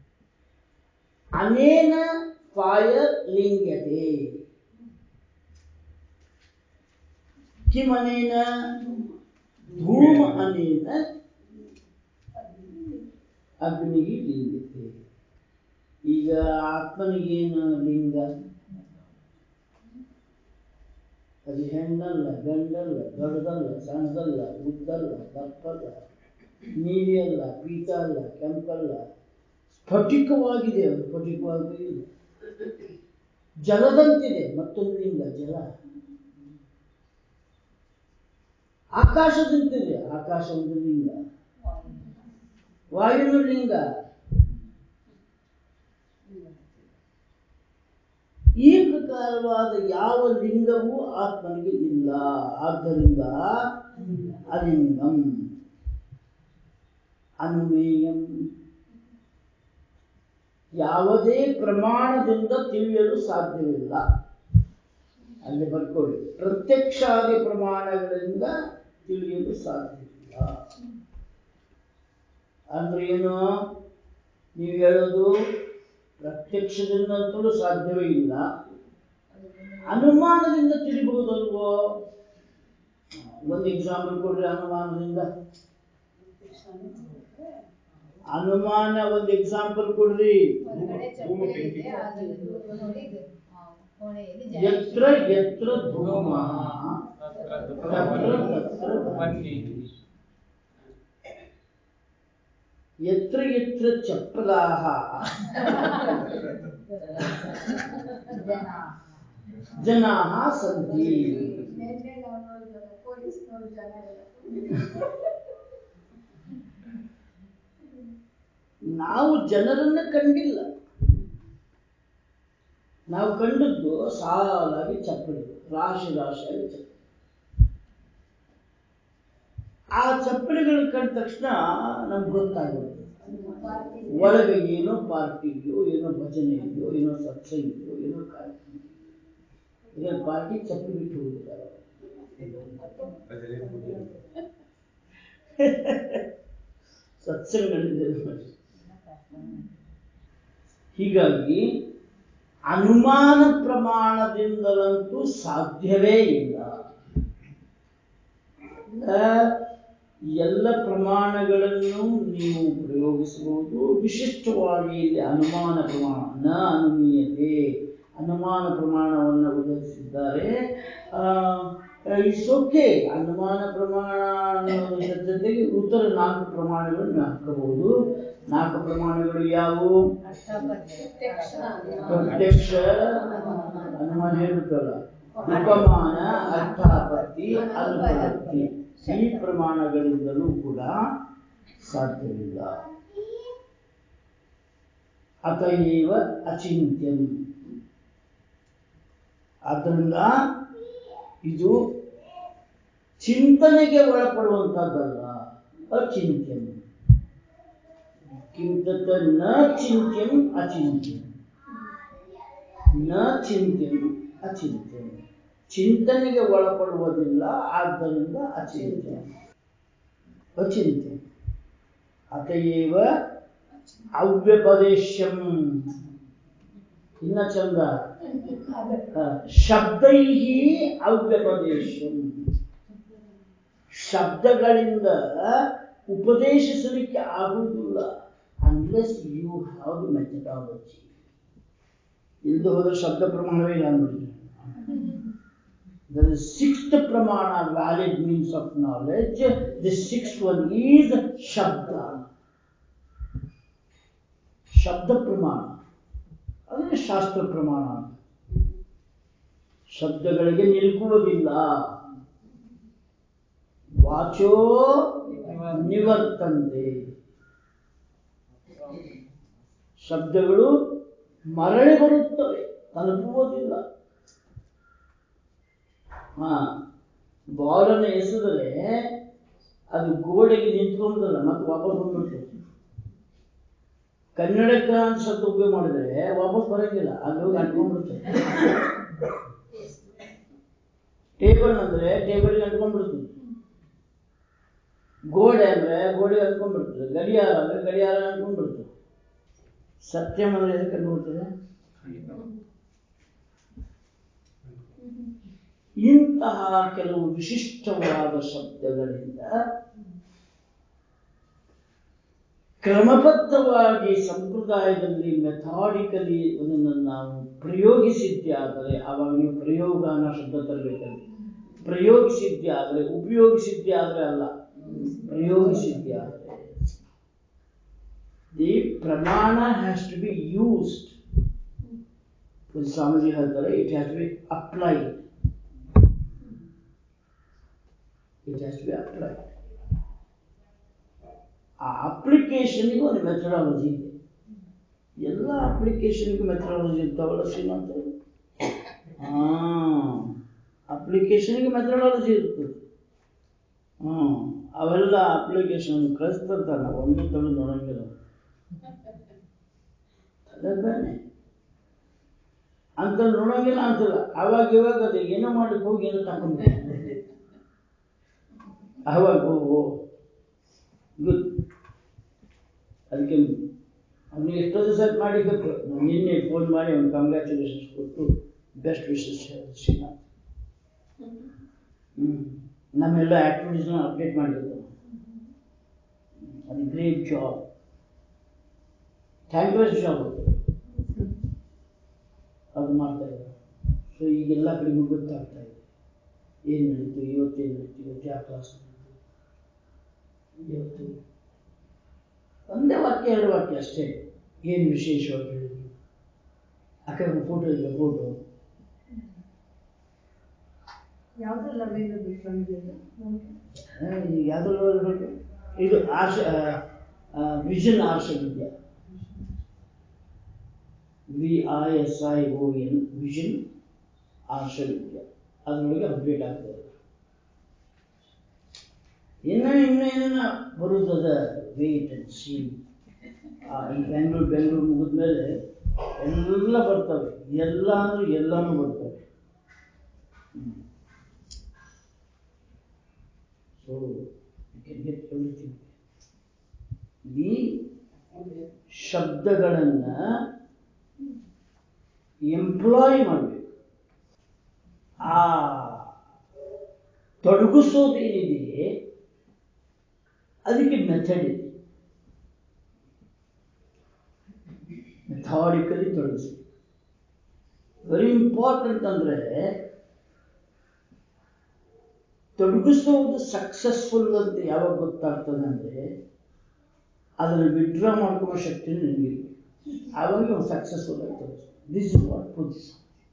ಅನೇನ ಫೈರ್ ಲಿಂಗ್ಯತೆ ಕಿಮನೇನ ಧೂಮ ಅನೇನ ಅಗ್ನಿ ಲಿಂಗತೆ ಈಗ ಆತ್ಮನಿಗೇನು ಲಿಂಗ ಅದು ಹೆಣ್ಣಲ್ಲ ಗಂಡಲ್ಲ ದೊಡ್ಡದಲ್ಲ ಸಣ್ಣದಲ್ಲ ಉದ್ದಲ್ಲ ದಪ್ಪಲ್ಲ ನೀಲಿ ಅಲ್ಲ ಪೀತ ಅಲ್ಲ ಕೆಂಪಲ್ಲ ಸ್ಫಟಿಕವಾಗಿದೆ ಅದು ಸ್ಫಟಿಕವಾಗೂ ಇಲ್ಲ ಜಲದಂತಿದೆ ಮತ್ತೊಂದು ಲಿಂಗ ಜಲ ಆಕಾಶದಂತಿದೆ ಆಕಾಶ ಒಂದು ಲಿಂಗ ವಾಯುನು ಲಿಂಗ ಈ ಪ್ರಕಾರವಾದ ಯಾವ ಲಿಂಗವೂ ಆತ್ಮನಿಗೆ ಇಲ್ಲ ಆದ್ದರಿಂದ ಅಲಿಂಗಂ ಅನುಮೇಯಂ ಯಾವುದೇ ಪ್ರಮಾಣದಿಂದ ತಿಳಿಯಲು ಸಾಧ್ಯವಿಲ್ಲ ಅಲ್ಲಿ ಬರ್ಕೊಳ್ಳಿ ಪ್ರತ್ಯಕ್ಷಾದಿ ಪ್ರಮಾಣಗಳಿಂದ ತಿಳಿಯಲು ಸಾಧ್ಯವಿಲ್ಲ ಅಂದ್ರೆ ಏನು ನೀವು ಹೇಳೋದು ಪ್ರತ್ಯಕ್ಷದಿಂದಲೂ ಸಾಧ್ಯವೇ ಇಲ್ಲ ಅನುಮಾನದಿಂದ ತಿಳಿಬಹುದಲ್ವೋ ಒಂದು ಎಕ್ಸಾಂಪಲ್ ಕೊಡ್ರಿ ಅನುಮಾನದಿಂದ ಅನುಮಾನ ಒಂದು ಎಕ್ಸಾಂಪಲ್ ಕೊಡ್ರಿ ಹೊರಗಡೆ ಚಪ್ಪಲಿ ಇದೆ ಅದು ಇದು ನೋಡಿ ಇದು, ಆ, ಕೋಣೆಯಲ್ಲಿ ಜನ ಯತ್ರ ಯತ್ರ ಧೂಮ ತತ್ರ ತತ್ರ ವನ್ನಿ. ಯತ್ರ ಯತ್ರ ಚಪ್ಪಲಾಹ ಜನ ಜನಾಃ ಸಂತಿ ನಿನ್ನೆ ನಾವು ನೋಡಿದ್ವಲ್ಲ ಪೊಲೀಸ್ನವ್ರು ಜನ ಎಲ್ಲ ನಾವು ಜನರನ್ನ ಕಂಡಿಲ್ಲ ನಾವು ಕಂಡದ್ದು ಸಾಲಾಗಿ ಚಪ್ಪಲಿಗಳು ರಾಶಿ ರಾಶಿಯಾಗಿ ಚಪ್ಪಲಿ ಆ ಚಪ್ಪಲಿಗಳು ಕಂಡ ತಕ್ಷಣ ನಮ್ಗೆ ಗೊತ್ತಾಗುತ್ತೆ ಪಾರ್ಟಿ ಒಳಗೆ ಏನೋ ಪಾರ್ಟಿ ಇದೆಯೋ ಏನೋ ಭಜನೆ ಇದೆಯೋ ಏನೋ ಸತ್ಸಂಗ ಇದೆಯೋ ಏನೋ ಕಾರ್ಯಕ್ರಮ ಇದರಲ್ಲಿ ಪಾರ್ಟಿ ಚಪ್ಪಲಿ ಬಿಟ್ಟು ಹೋಗಿದ್ದಾರೆ ಸತ್ಸಂಗ ನಡೆದಿದೆ ನೋಡಿ. ಹೀಗಾಗಿ ಅನುಮಾನ ಪ್ರಮಾಣದಿಂದಲಂತೂ ಸಾಧ್ಯವೇ ಇಲ್ಲ ಆ, ಎಲ್ಲ ಪ್ರಮಾಣಗಳನ್ನು ನೀವು ಪ್ರಯೋಗಿಸಬಹುದು ವಿಶಿಷ್ಟವಾಗಿ ಇಲ್ಲಿ ಅನುಮಾನ ಪ್ರಮಾಣ ನ ಅನುಮೀಯತೆ ಅನುಮಾನ ಪ್ರಮಾಣವನ್ನು ಉದಾಹರಿಸಿದ್ದಾರೆ ಇಟ್ಸ್ ಓಕೆ ಅನುಮಾನ ಪ್ರಮಾಣ ಅನ್ನೋದ್ರ ಜೊತೆಗೆ ಉತ್ತರ ನಾಲ್ಕು ಪ್ರಮಾಣಗಳನ್ನು ಹಾಕಬಹುದು ನಾಲ್ಕು ಪ್ರಮಾಣಗಳು ಯಾವುವು ಪ್ರತ್ಯಕ್ಷ ಪ್ರತ್ಯಕ್ಷ ಅನುಮಾನ ಹೇಳುತ್ತಲ್ಲ ಉಪಮಾನ ಅರ್ಥಾಪತ್ತಿ ಅನುಪಲಬ್ಧಿ ಈ ಪ್ರಮಾಣಗಳಿಂದಲೂ ಕೂಡ ಸಾಧ್ಯವಿಲ್ಲ ಅತಯೇವ ಅಚಿಂತ್ಯಂ ಆದ್ದರಿಂದ ಇದು ಚಿಂತನೆಗೆ ಒಳಪಡುವಂತಹದ್ದಲ್ಲ ಅಚಿಂತ್ಯಂ किं तत् न चिन्त्यम् अचिन्त्यम् ನ ಚಿಂತ್ಯಂ ಅಚಿಂತ್ಯಂ ಚಿಂತನೆಗೆ ಒಳಪಡುವುದಿಲ್ಲ ಆದ್ದರಿಂದ ಅಚಿಂತ್ಯ ಅಚಿಂತ್ಯ ಅತಯೇವ ಅವ್ಯಪದೇಶ್ಯಂ ಇನ್ನ ಚಂದ ಆ, ಶಬ್ದೈಃ ಅವ್ಯಪದೇಶ್ಯಂ ಶಬ್ದಗಳಿಂದ ಉಪದೇಶಿಸಲಿಕ್ಕೆ ಆಗುವುದಿಲ್ಲ unless you have the methodology ಇಲ್ಲದೆ ಹೋದ್ರೆ ಶಬ್ದ ಪ್ರಮಾಣವೇ ಇಲ್ಲ ಅಂದ್ಬಿಡ್ತೀನಿ There is sixth pramana, valid means of knowledge. The sixth one is Shabda. ಶಬ್ದ ಪ್ರಮಾಣ ಅದನ್ನೇ ಶಾಸ್ತ್ರ ಪ್ರಮಾಣ ಅಂತ. ಶಬ್ದಗಳಿಗೆ ನಿಲುಕುವುದಿಲ್ಲ ವಾಚೋ ನಿವರ್ತಂತೆ ಶಬ್ದಗಳು ಮರಳಿ ಬರುತ್ತವೆ ತಲುಪುವುದಿಲ್ಲ ಹಾ ಬಾಲನ್ನು ಎಸೆದರೆ ಅದು ಗೋಡೆಗೆ ನಿಂತ್ಕೊಂಡಲ್ಲ ಮತ್ತೆ ವಾಪಸ್ ಬಂದ್ಬಿಡ್ತದೆ ಕನ್ನಡಕ ಅಂತ ಶಬ್ದ ಉಪಯೋಗ ಮಾಡಿದ್ರೆ ವಾಪಸ್ ಬರಂಗಿಲ್ಲ ಅಲ್ಲಿ ಹೋಗಿ ಅಂಟ್ಕೊಂಡ್ಬಿಡ್ತದೆ ಟೇಬಲ್ ಅಂದ್ರೆ ಟೇಬಲ್ಗೆ ಅಂಟ್ಕೊಂಡ್ಬಿಡ್ತದೆ ಗೋಡೆ ಅಂದ್ರೆ ಗೋಡೆಗೆ ಅಂಟ್ಕೊಂಡ್ಬಿಡ್ತದೆ ಗಡಿಯಾರ ಅಂದ್ರೆ ಗಡಿಯಾರ ಅಂಟ್ಕೊಂಡ್ಬಿಡ್ತದೆ ಸತ್ಯಂ ಅಂದ್ರೆ ಎದಕ್ಕೆ ಅಂಟ್ಕೊಳ್ತದೆ ಇಂತಹ ಕೆಲವು ವಿಶಿಷ್ಟವಾದ ಶಬ್ದಗಳಿಂದ ಕ್ರಮಬದ್ಧವಾಗಿ ಸಂಪ್ರದಾಯದಲ್ಲಿ ಮೆಥಾಡಿಕಲಿ ಅದನ್ನು ನಾವು ಪ್ರಯೋಗಿಸಿದ್ದೆ ಆದರೆ ಆವಾಗ ನೀವು ಪ್ರಯೋಗ ಅನ್ನೋ ಶಬ್ದ ತರಬೇಕಲ್ಲಿ ಪ್ರಯೋಗಿಸಿದ್ದೆ ಆದರೆ ಉಪಯೋಗಿಸಿದ್ದೆ ಆದರೆ ಅಲ್ಲ ಪ್ರಯೋಗಿಸಿದ್ದೆ ಆದರೆ ದಿ ಪ್ರಮಾಣ ಹ್ಯಾಸ್ ಟು ಬಿ ಯೂಸ್ಡ್ ಒಂದು ಸ್ವಾಮೀಜಿ ಹೇಳ್ತಾರೆ it has to be applied it has to be applied ಆ ಅಪ್ಲಿಕೇಶನ್ಗೆ ಒಂದು ಮೆಥಡಾಲಜಿ ಇದೆ ಎಲ್ಲ ಅಪ್ಲಿಕೇಶನ್ಗೆ ಮೆಥಡಾಲಜಿ ಇರ್ತಾವಲ್ಲ ಶ್ರೀಮಂತ ಹಾ ಅಪ್ಲಿಕೇಶನ್ಗೆ ಮೆಥಡಾಲಜಿ ಇರ್ತದೆ ಹ್ಮ್ ಅವೆಲ್ಲ ಅಪ್ಲಿಕೇಶನ್ ಕಳಿಸ್ತಿರ್ತಾರೆ ನಾವು ಒಂದು ತಗೊಂಡು ನೋಡಂಗಿಲ್ಲ ತಲೆಬೇನೆ ಅಂತ ನೋಡಂಗಿಲ್ಲ ಅಂತಲ್ಲ ಅವಾಗ ಇವಾಗ ಅದು ಏನೋ ಮಾಡ್ಲಿಕ್ಕೆ ಹೋಗಿ ಏನೋ ತಗೊಂಡು ಅವಾಗ ಓ ಗುಡ್ ಅದಕ್ಕೆ ಅವನಿಗೆ ಎಷ್ಟೋ ದಿವಸ ಮಾಡಿಬೇಕು ನಾನು ನಿನ್ನೆ ಫೋನ್ ಮಾಡಿ ಅವ್ನು ಕಂಗ್ರ್ಯಾಚುಲೇಷನ್ಸ್ ಕೊಟ್ಟು ಬೆಸ್ಟ್ ವಿಶಸ್ ಶ್ರೀನಾಥ್ ಹ್ಞೂ ನಮ್ಮೆಲ್ಲ ಆ್ಯಕ್ಟಿವಿಟೀಸ್ನ ಅಪ್ಡೇಟ್ ಮಾಡಿದ್ರು ಅದು ಗ್ರೇಟ್ ಜಾಬ್ ಥ್ಯಾಂಕ್ಲೆಸ್ ಜಾಬ್ ಅದು ಅದು ಮಾಡ್ತಾ ಇದ್ದಾರೆ ಸೊ ಈಗೆಲ್ಲ ಕಡೆಗೂ ಗೊತ್ತಾಗ್ತಾ ಇದೆ ಏನು ನಡೀತು ಇವತ್ತೇನು ನಡೀತು ಇವತ್ತು ಯಾವ ಕ್ಲಾಸ್ ನಡೀತು ಇವತ್ತು ಒಂದೇ ವಾಕ್ಯ ಎರಡು ವಾಕ್ಯ ಅಷ್ಟೇ ಏನು ವಿಶೇಷವಾಗಿ ಹೇಳಿದ್ರು ಆ ಕಡೆ ಒಂದು ಫೋಟೋ ಇದೆ ಫೋಟೋ ಯಾವ್ದ್ರಲ್ಲಿ ಅವೈಲಬಲ್ ಫ್ರೆಂಡ್ ಯಾವುದ್ರಲ್ಲಿ ಹೇಳಿ ಇದು Arsha vision Arsha Vidya V I S I O N vision Arsha Vidya ಅದರೊಳಗೆ ಅಪ್ಡೇಟ್ ಆಗ್ತದೆ ಇನ್ನು ಇನ್ನು ಏನೇನ ಬರುತ್ತದ wait and see Bengaluru Bengaluru ಮುಗಿದ್ಮೇಲೆ ಎಲ್ಲ ಬರ್ತವೆ ಎಲ್ಲ ಅಂದ್ರೆ ಎಲ್ಲಾನು ಬರ್ತವೆ so you can get everything ಈ ಶಬ್ದಗಳನ್ನ ಎಂಪ್ಲಾಯ್ ಮಾಡಬೇಕು ಆ ತೊಡಗಿಸೋದು ಏನಿದೆ ಅದಕ್ಕೆ ಮೆಥಡ್ ಇದೆ ಮೆಥಾಡಿಕಲಿ ತೊಡಗಿಸಿ ವೆರಿ ಇಂಪಾರ್ಟೆಂಟ್ ಅಂದ್ರೆ ತೊಡಗಿಸುವುದು ಸಕ್ಸಸ್ಫುಲ್ ಅಂತ ಯಾವಾಗ ಗೊತ್ತಾಗ್ತದೆ ಅಂದ್ರೆ ಅದನ್ನು ವಿಡ್ರಾ ಮಾಡ್ಕೊಳ್ಳೋ ಶಕ್ತಿ ನಿನಗೆ ಆವಾಗ ಅವ್ನು ಸಕ್ಸಸ್ಫುಲ್ ಆಗ್ತದೆ this is what position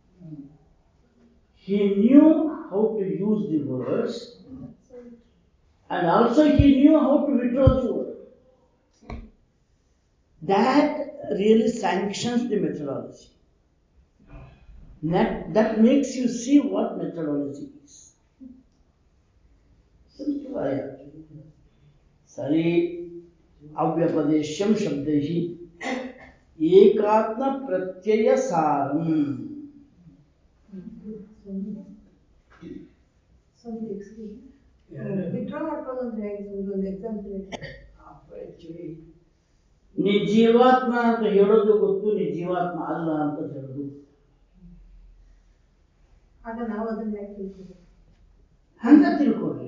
he knew how to use the words and also he knew how to withdraw the word. That really sanctions the methodology. That, that makes you see what methodology is. ಸಂಸ್ಕೃತಾಯ ಸರಿ ಅವ್ಯಪದೇಶ್ಯಂ ಶಬ್ದೈ ಏಕಾತ್ಮ ಪ್ರತ್ಯಯ ಸಾರಂ ಸ್ವಲ್ಪ explain withdraw ಮಾಡ್ಕೊಳ್ಳೋದು ಹೇಗೆ ಒಂದು example ನೀ ಜೀವಾತ್ಮ ಅಂತ ಹೇಳೋದು ಗೊತ್ತು ನೀ ಜೀವಾತ್ಮ ಅಲ್ಲ ಅಂತ ಹೇಳೋದು ಆಗ ನಾವು ಅದನ್ನ ಯಾಕೆ ತಿಳ್ಕೊಬೇಕು ಹಂಗ ತಿಳ್ಕೊಡ್ರಿ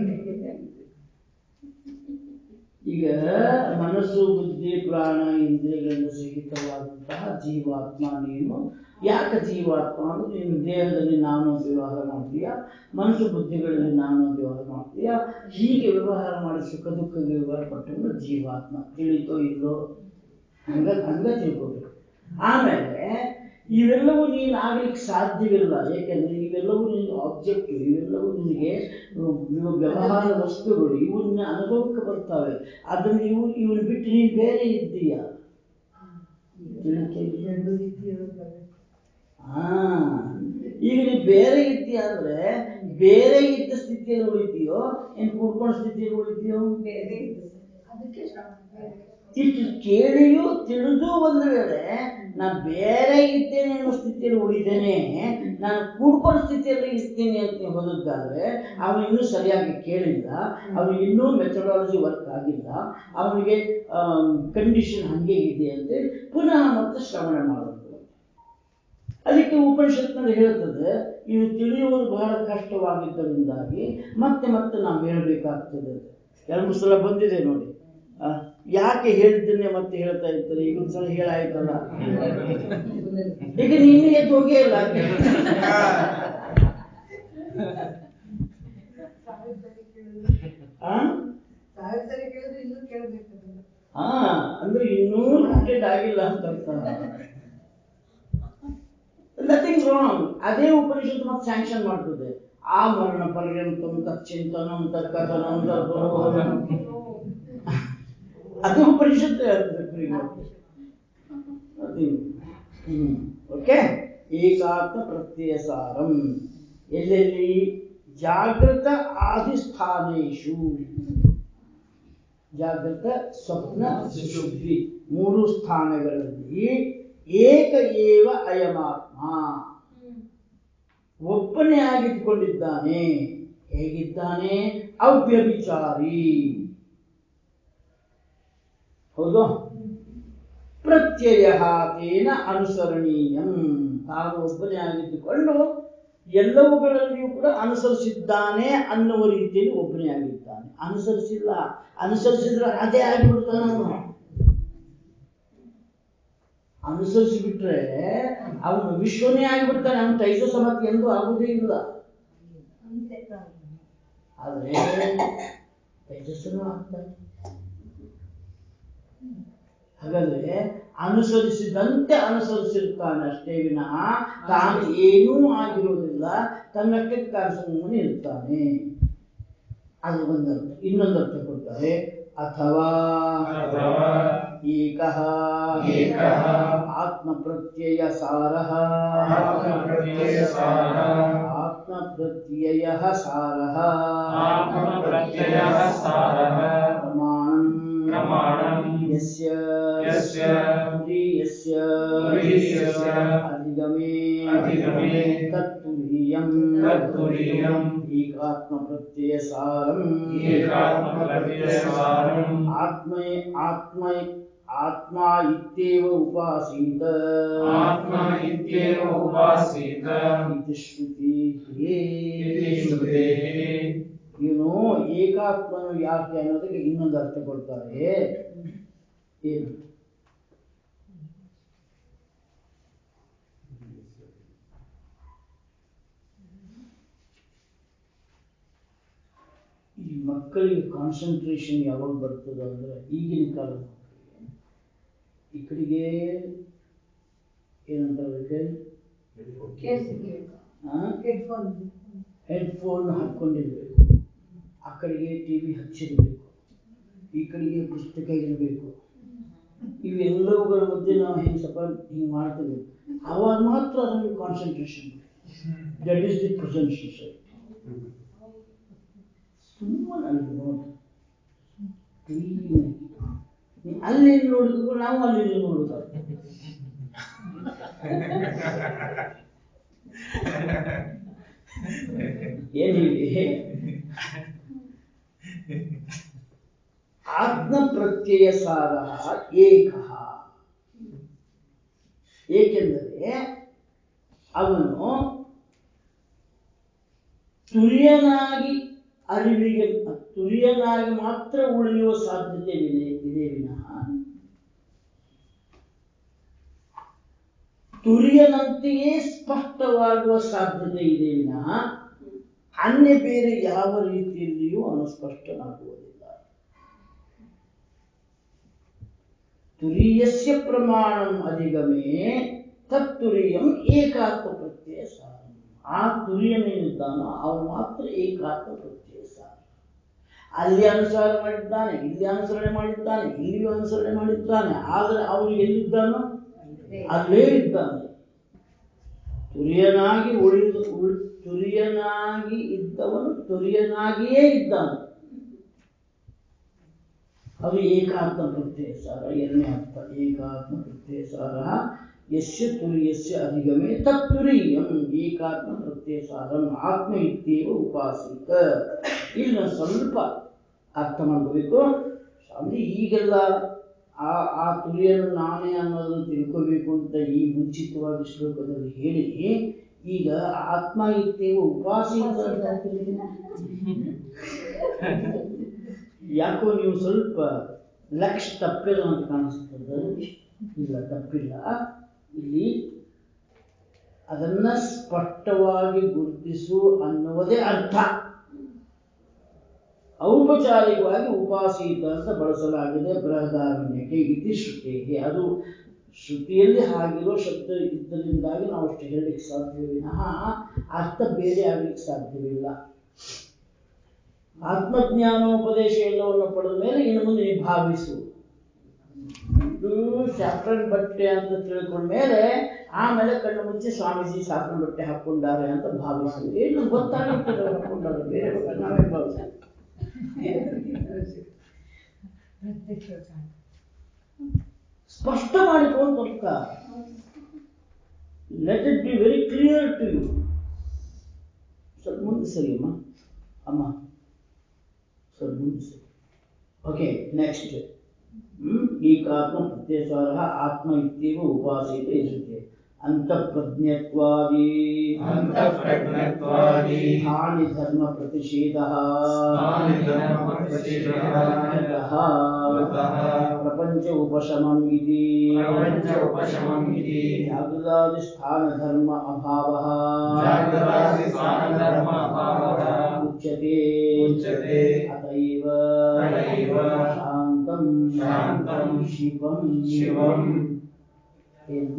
ಈಗ ಮನಸ್ಸು ಬುದ್ಧಿ ಪ್ರಾಣ ಇಂದ್ರಿಯಗಳಿಂದ ಸಹಿತವಾದಂತಹ ಜೀವಾತ್ಮ ನೀನು ಯಾಕೆ ಜೀವಾತ್ಮ ಅಂದ್ರೆ ನೀನು ದೇಹದಲ್ಲಿ ನಾನು ಅಂತ ವ್ಯವಹಾರ ಮಾಡ್ತೀಯ ಮನಸ್ಸು ಬುದ್ಧಿಗಳಲ್ಲಿ ನಾನು ಅಂತ ವ್ಯವಹಾರ ಮಾಡ್ತೀಯ ಹೀಗೆ ವ್ಯವಹಾರ ಮಾಡಿ ಸುಖ ದುಃಖ ವ್ಯವಹಾರ ಪಟ್ಟವನು ಜೀವಾತ್ಮ ತಿಳಿತೋ ಇಲ್ಲೋ ಹಂಗ ಹಂಗ ತಿಳ್ಕೊಬೇಕು ಆಮೇಲೆ ಇವೆಲ್ಲವೂ ನೀನು ಆಗ್ಲಿಕ್ಕೆ ಸಾಧ್ಯವಿಲ್ಲ ಏಕೆಂದ್ರೆ ಇವೆಲ್ಲವೂ ನಿನ್ನ ಆಬ್ಜೆಕ್ಟಿವ್ ಇವೆಲ್ಲವೂ ನಿನಗೆ ಅಹ್, ಇವು ವ್ಯವಹಾರ ವಸ್ತುಗಳು ಇವು ನಿನ್ನ ಅನುಭವಕ್ಕೆ ಬರ್ತವೆ ಅದನ್ನು ಇವು ಇವನ್ ಬಿಟ್ಟು ನೀನು ಬೇರೆ ಇದ್ದೀಯ ತಿಳಿತಾ ಇದೆಯಾ? ಎರಡು ರೀತಿ ಇರೋದು ಬರುತ್ತೆ. ಹಾ ಈಗ ನೀ ಬೇರೆ ಇದ್ದೀಯ ಅಂದ್ರೆ ಬೇರೆ ಇದ್ದ ಸ್ಥಿತಿಯಲ್ಲಿ ಉಳಿತೀಯೋ ಏನ್ ಕೂಡ್ಕೊಂಡ ಸ್ಥಿತಿಯಲ್ಲಿ ಉಳಿತೀಯೋ ಬೇರೆ ಇದು. ಅದಕ್ಕೆ ಶ್ರಮ ಬೇರೆ. ಇಷ್ಟು ಕೇಳಿಯೂ ತಿಳಿದು ಒಂದು ವೇಳೆ ನಾ ಬೇರೆ ಇದ್ದೇನೆ ಅನ್ನೋ ಸ್ಥಿತಿಯಲ್ಲಿ ಉಳಿದೇನೆ ನಾನು ಕೂಡ್ಕೊಂಡ ಸ್ಥಿತಿಯಲ್ಲಿ ಇರ್ತೀನಿ ಅಂತ ನೀವು ಹೋದದ್ದಾದ್ರೆ ಅವನು ಇನ್ನೂ ಸರಿಯಾಗಿ ಕೇಳಿಲ್ಲ ಅವನಿಗೆ ಇನ್ನೂ ಮೆಥಡಾಲಜಿ ವರ್ಕ್ ಆಗಿಲ್ಲ ಅವನಿಗೆ ಕಂಡೀಷನ್ ಹಂಗೆ ಇದೆ ಅಂತ ಪುನಃ ಮತ್ತೆ ಶ್ರವಣ ಮಾಡಬೇಕು ಅದಕ್ಕೆ ಉಪನಿಷತ್ನಲ್ಲಿ ಹೇಳ್ತದೆ ಇದು ತಿಳಿಯುವುದು ಬಹಳ ಕಷ್ಟವಾಗಿದ್ದರಿಂದಾಗಿ ಮತ್ತೆ ಮತ್ತೆ ನಾವು ಹೇಳಬೇಕಾಗ್ತದೆ ಎರಡು ಮೂರು ಸಲ ಬಂದಿದೆ ನೋಡಿ ಆ, ಯಾಕೆ ಹೇಳಿದ್ದನ್ನೇ ಮತ್ತೆ ಹೇಳ್ತಾ ಇರ್ತಾರೆ ಈಗ ಒಂದ್ಸಲ ಹೇಳಾಯ್ತಲ್ಲ ಈಗ ನೀನು ಎದ್ದು ಹೋಗೇ ಇಲ್ಲ ಸರಿ ಕೇಳಿದ್ರು ಆ ಸಾವಿರ ಸರಿ ಕೇಳಿದ್ರು ಇನ್ನೂ ಕೇಳ್ಬೇಕು ಅದನ್ನ. ಹಾ ಅಂದ್ರೆ ಇನ್ನೂ ಕಂಪ್ಲೀಟ್ ಆಗಿಲ್ಲ ಅಂತ ಅರ್ಥ ನಥಿಂಗ್ ರಾಂಗ್ ಅದೇ ಉಪನಿಷತ್ತು ಮತ್ತೆ ಸ್ಯಾಂಕ್ಷನ್ ಮಾಡ್ತದೆ ಆ ಮರಣ ಪರ್ಯಂತಂ ತಚ್ಚಿಂತನಂ ತತ್ಕಥನಂ ತದ್ಭವಂ. ಅದು ಉಪನಿಷತ್ತು ಹೇಳ್ತದೆ free ಮಾಡಿ. ಅದು ಹ್ಮ್ ಓಕೆ ಏಕಾತ್ಮ ಪ್ರತ್ಯಯ ಸಾರಂ ಎಲ್ಲೆಲ್ಲಿ ಜಾಗೃತ ಆದಿಸ್ಥಾನೇಶು ಜಾಗೃತ ಸ್ವಪ್ನ ಸುಷುಪ್ತಿ ಮೂರು ಸ್ಥಾನಗಳಲ್ಲಿ ಏಕ ಏವ ಅಯಮಾತ್ಮ ಒಬ್ಬನೇ ಆಗಿದ್ದುಕೊಂಡಿದ್ದಾನೆ ಹೇಗಿದ್ದಾನೆ ಅವ್ಯಭಿಚಾರಿ ಹೌದು ಪ್ರತ್ಯಯ ತೇನ ಅನುಸರಣೀಯಂ ತಾನು ಒಬ್ಬನೇ ಆಗಿದ್ದುಕೊಂಡು ಎಲ್ಲವುಗಳಲ್ಲಿಯೂ ಕೂಡ ಅನುಸರಿಸಿದ್ದಾನೆ ಅನ್ನುವ ರೀತಿಯಲ್ಲಿ ಒಬ್ಬನೇ ಆಗಿದ್ದಾನೆ ಅನುಸರಿಸಿಲ್ಲ ಅನುಸರಿಸಿದ್ರೆ ಅದೇ ಆಗಿಬಿಡ್ತಾನೆ ಅವನು ಅನುಸರಿಸಿಬಿಟ್ರೆ ಅವನು ವಿಶ್ವನೇ ಆಗಿಬಿಡ್ತಾನೆ ಅವನು ತೈಜ ಸಮತ್ ಎಂದು ಆಗುವುದೇ ಇಲ್ಲ ಅಂತೆ ಆದರೆ ತೇಜಸ್ಸನ್ನು ಆಗ್ತಾನೆ ಹಾಗಾದ್ರೆ ಅನುಸರಿಸಿದಂತೆ ಅನುಸರಿಸಿರ್ತಾನೆ ಅಷ್ಟೇ ವಿನಃ ತಾನು ಏನೂ ಆಗಿರುವುದಿಲ್ಲ ತನ್ನಷ್ಟಕ್ಕೆ ತಾನು ಸುಮ್ಮನೆ ಇರ್ತಾನೆ ಅದು ಒಂದರ್ಥ ಇನ್ನೊಂದರ್ಥ ಕೊಡ್ತಾರೆ ಅಥವಾ ಅಥವಾ ಏಕಃ ಏಕಃ ಆತ್ಮಪ್ರತ್ಯಯ ಸಾರಃ ಆತ್ಮಪ್ರತ್ಯಯಸಾರಃ ಆತ್ಮಪ್ರತ್ಯಯಃ ಸಾರಃ ಆತ್ಮಪ್ರತ್ಯಯಃ ಸಾರಃ ಪ್ರಮಾಣಂ ಪ್ರಮಾಣಂ ಯಸ್ಯ ಯಸ್ಯ ತುರೀಯಸ್ಯ ತುರೀಯಸ್ಯ ಅಧಿಗಮೇ ಅಧಿಗಮೇ ತತ್ತುರೀಯಂ ತತ್ತುರೀಯಂ ಏಕಾತ್ಮಪ್ರತ್ಯಯಸಾರಂ ಏಕಾತ್ಮಪ್ರತ್ಯಯಸಾರಂ ಆತ್ಮೇ ಆತ್ಮ ಆತ್ಮ ಇತ್ಯೇವ ಉಪಾಸೀತ ಆತ್ಮ ಇತ್ಯೇವ ಉಪಾಸೀತ ಇತಿ ಶ್ರುತಿಃ. ಇತಿ ಶ್ರುತೇಃ. ಇವನು ಏಕಾತ್ಮನು ಯಾಕೆ ಅನ್ನೋದಕ್ಕೆ ಇನ್ನೊಂದು ಅರ್ಥ ಕೊಡ್ತಾರೆ ಏನು ಈ ಮಕ್ಕಳಿಗೆ ಕಾನ್ಸಂಟ್ರೇಷನ್ ಯಾವಾಗ ಬರ್ತದೆ ಅಂದ್ರೆ ಈಗಿನ ಕಾಲದ ಮಕ್ಕಳಿಗೆ ಈ ಕಡೆಗೆ ಏನಂತಾರೆ ಅದಕ್ಕೆ ಕೇಳಿಸಿಕೆ ಆ? ಹೆಡ್ಫೋನ್ ಹೆಡ್ಫೋನ್ ಹಾಕ್ಕೊಂಡಿರ್ಬೇಕು ಆ ಕಡೆಗೆ ಟಿವಿ ಹಚ್ಚಿರಬೇಕು ಈ ಕಡೆಗೆ ಪುಸ್ತಕ ಇರಬೇಕು ಇವೆಲ್ಲವುಗಳ ಮಧ್ಯೆ ನಾವು ಹೆಂಗೆ ಸ್ವಲ್ಪ ಹಿಂಗೆ ಮಾಡ್ತೇವೆ ಅವಾಗ ಮಾತ್ರ ಅದರಲ್ಲಿ concentration that is the present society ಸುಮ್ಮನೆ ಅಲ್ಲಿ ನೋಡಿ ಕ್ಲೀನಾಗಿ ನೀ ಅಲ್ಲಿ ನೋಡಿದ್ರು ನಾವು ಅಲ್ಲಿ ನೋಡುದು ಏನ್ ಹೇಳಿ ಆತ್ಮ ಪ್ರತ್ಯಯ ಸಾರ ಏಕ ಏಕೆಂದರೆ ಅವನು ತುರ್ಯನಾಗಿ ಅರಿವಿಗೆ ತುರ್ಯನಾಗಿ ಮಾತ್ರ ಉಳಿಯುವ ಸಾಧ್ಯತೆ ಇದೆ ಇದೆ ವಿನಃ ತುರ್ಯನಂತೆಯೇ ಸ್ಪಷ್ಟವಾಗುವ ಸಾಧ್ಯತೆ ಇದೆ ವಿನಃ ಅನ್ಯ ಬೇರೆ ಯಾವ ರೀತಿಯಲ್ಲಿಯೂ ಅವನು ಸ್ಪಷ್ಟನಾಗುವುದಿಲ್ಲ ತುರೀಯಸ್ಯ ಪ್ರಮಾಣಂ ಅಧಿಗಮೇ ತತ್ತುರಿಯಂ ಏಕಾತ್ಮ ಪ್ರತ್ಯಯ ಸಾರ ಆ ತುರಿಯನೇನಿದ್ದಾನೋ ಅವನು ಮಾತ್ರ ಏಕಾತ್ಮ ಪ್ರತ್ಯಯ ಸಾರ ಅಲ್ಲಿ ಅನುಸಾರ ಮಾಡಿದ್ದಾನೆ ಇಲ್ಲಿ ಅನುಸರಣೆ ಮಾಡಿದ್ದಾನೆ ಇಲ್ಲಿಯೂ ಅನುಸರಣೆ ಮಾಡಿದ್ದಾನೆ ಆದರೆ ಅವನು ಎಲ್ಲಿದ್ದಾನೋ ಅಲ್ಲೇ ಇದ್ದಾನೆ ತುರಿಯನಾಗಿ ಉಳಿದು ಉಳ್- ತುರಿಯನಾಗಿ ಇದ್ದವನು ತುರಿಯನಾಗಿಯೇ ಇದ್ದಾನೆ ಅದು ಏಕಾತ್ಮ ಪ್ರತ್ಯಯ ಸಾರ ಎರಡನೇ ಅರ್ಥ ಏಕಾತ್ಮ ಪ್ರತ್ಯಯ ಸಾರ ಯಸ್ಯ ತುರ್ಯಸ್ಯ ಅಧಿಗಮೇ ತತ್ತುರೀಯಂ ಏಕಾತ್ಮ ಪ್ರತ್ಯಯ ಸಾರಂ ಆತ್ಮ ಇತ್ಯೇವ ಉಪಾಸಿತ ಇಲ್ಲಿ ನಾವು ಸ್ವಲ್ಪ ಅರ್ಥ ಮಾಡ್ಕೋಬೇಕು ಸ್ವಾಮಿ ಈಗೆಲ್ಲ ಆ ಆ ತುರಿಯನ್ನು ನಾನೇ ಅನ್ನೋದನ್ನು ತಿಳ್ಕೋಬೇಕು ಅಂತ ಈ ಮುಂಚಿತವಾಗಿ ಶ್ಲೋಕದಲ್ಲಿ ಹೇಳಿ ಈಗ ಆತ್ಮ ಇತ್ಯೇವ ಉಪಾಸಿತ ಅಂತ ಹಾಕಿದ್ರೆ ಯಾಕೋ ನೀವು ಸ್ವಲ್ಪ ಲಕ್ಷ ತಪ್ಪಿಲ್ಲ ಅಂತ ಕಾಣಿಸ್ತದೆ ಇಲ್ಲ ತಪ್ಪಿಲ್ಲ ಇಲ್ಲಿ ಅದನ್ನ ಸ್ಪಷ್ಟವಾಗಿ ಗುರುತಿಸು ಅನ್ನುವುದೇ ಅರ್ಥ ಔಪಚಾರಿಕವಾಗಿ ಉಪಾಸೀತ ಅಂತ ಬಳಸಲಾಗಿದೆ ಬೃಹದಾರಣ್ಯಕ್ಕೆ ಇತಿ ಶ್ರುತಿಗೆ ಅದು ಶ್ರುತಿಯಲ್ಲಿ ಹಾಗಿರೋ ಶಬ್ದ ಇದ್ದರಿಂದಾಗಿ ನಾವು ಅಷ್ಟು ಹೇಳಲಿಕ್ಕೆ ಸಾಧ್ಯವೇ ವಿನಃ ಅರ್ಥ ಬೇರೆ ಆಗ್ಲಿಕ್ಕೆ ಸಾಧ್ಯವಿಲ್ಲ ಆತ್ಮಜ್ಞಾನೋಪದೇಶ ಎಲ್ಲವನ್ನು ಪಡೆದ ಮೇಲೆ ಇನ್ನು ಮುಂದೆ ನೀವು ಭಾವಿಸು ಇದು ಶಾಫ್ರನ್ ಬಟ್ಟೆ ಅಂತ ತಿಳ್ಕೊಂಡ ಮೇಲೆ ಆಮೇಲೆ ಕಣ್ಣು ಮುಚ್ಚಿ ಸ್ವಾಮೀಜಿ ಶಾಫ್ರನ್ ಬಟ್ಟೆ ಹಾಕ್ಕೊಂಡಾರೆ ಅಂತ ಭಾವಿಸು ಏನು ಗೊತ್ತಾಗುತ್ತೆ ಅವ್ರು ಹಾಕ್ಕೊಂಡಾರೆ ಬೇರೆ ಬಟ್ಟೆ ನಾವೇ ಭಾವಿಸ್ತೀವಿ ಸ್ಪಷ್ಟ ಮಾಡಿಕೊಂಡು ತರ್ಕ let it be very clear to you ಸ್ವಲ್ಪ ಮುಂದೆ ಸರಿ ಅಮ್ಮ ಅಮ್ಮ ಸ್ವಲ್ಪ ಮುಂದೆ ಸರಿ ಓಕೆ ನೆಕ್ಸ್ಟ್ ಏಕಾತ್ಮ ಪ್ರತ್ಯಸ್ವರ ಆತ್ಮ ಇತ್ಯೇವ ಉಪಾಸೀತ ಇರುತ್ತೆ ಅಂತಃಪ್ರಜ್ಞತ್ವಾದಿ ಅಂತಃಪ್ರಜ್ಞತ್ವಾದಿ ಹಾನಿ ಧರ್ಮ ಪ್ರತಿಷೇಧ ಹಾನಿ ಧರ್ಮ ಪ್ರತಿಷೇಧಃ ಕೃತಃ ಕೃತಃ ಪ್ರಪಂಚ ಉಪಶಮಂ ಇತಿ ಪ್ರಪಂಚ ಉಪಶಮಂ ಇತಿ ಜಾಗೃತಾದಿ ಸ್ಥಾನ ಧರ್ಮ ಅಭಾವ ಜಾಗೃತಾದಿ ಸ್ಥಾನ ಧರ್ಮ ಅಭಾವಃ ಉಚ್ಯತೆ ಉಚ್ಯತೆ ಅತೈವ ಅತೈವ ಶಾಂತಂ ಶಾಂತಂ ಶಿವಂ ಶಿವಂ ಏನು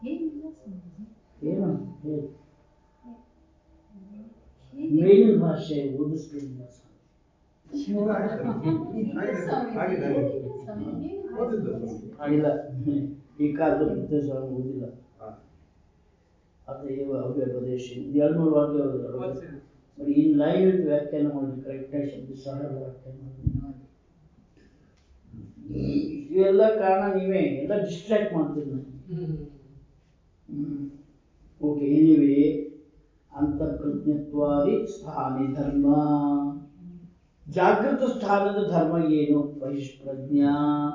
ಏನು ಹೇಳಿ. ಮೇಲಿನ ಭಾಷೆ ಓದಿಸ್ಲಿಲ್ಲ ಇಲ್ಲ ಈ ಕಾಲದ ಪ್ರದೇಶ ಓದಿಲ್ಲ ಅತೈವ ಅವ್ಯಪದೇಶ ಎರಡು ಮೂರು ವಾಕ್ಯ ಓದಿಲ್ಲ ಬಟ್ ಇನ್ ಲೈನ್ ವಿತ್ ವ್ಯಾಖ್ಯಾನ ಮಾಡಿ ಕರೆಕ್ಟಾಗಿ ಶಬ್ದ ಸರಳ ವ್ಯಾಖ್ಯಾನ ಮಾಡಿ ಇವೆಲ್ಲ ಕಾರಣ ನೀವೇ ಎಲ್ಲ ಡಿಸ್ಟ್ರಾಕ್ಟ್ ಮಾಡ್ತೀರಿ ನಾನು ಓಕೆ ಎನಿವೆ ಅಂತಃಪ್ರಜ್ಞತ್ವಾದಿ ಸ್ಥಾನಿ ಧರ್ಮ ಜಾಗೃತ ಸ್ಥಾನದ ಧರ್ಮ ಏನು ಬಹಿಷ್ಪ್ರಜ್ಞಾ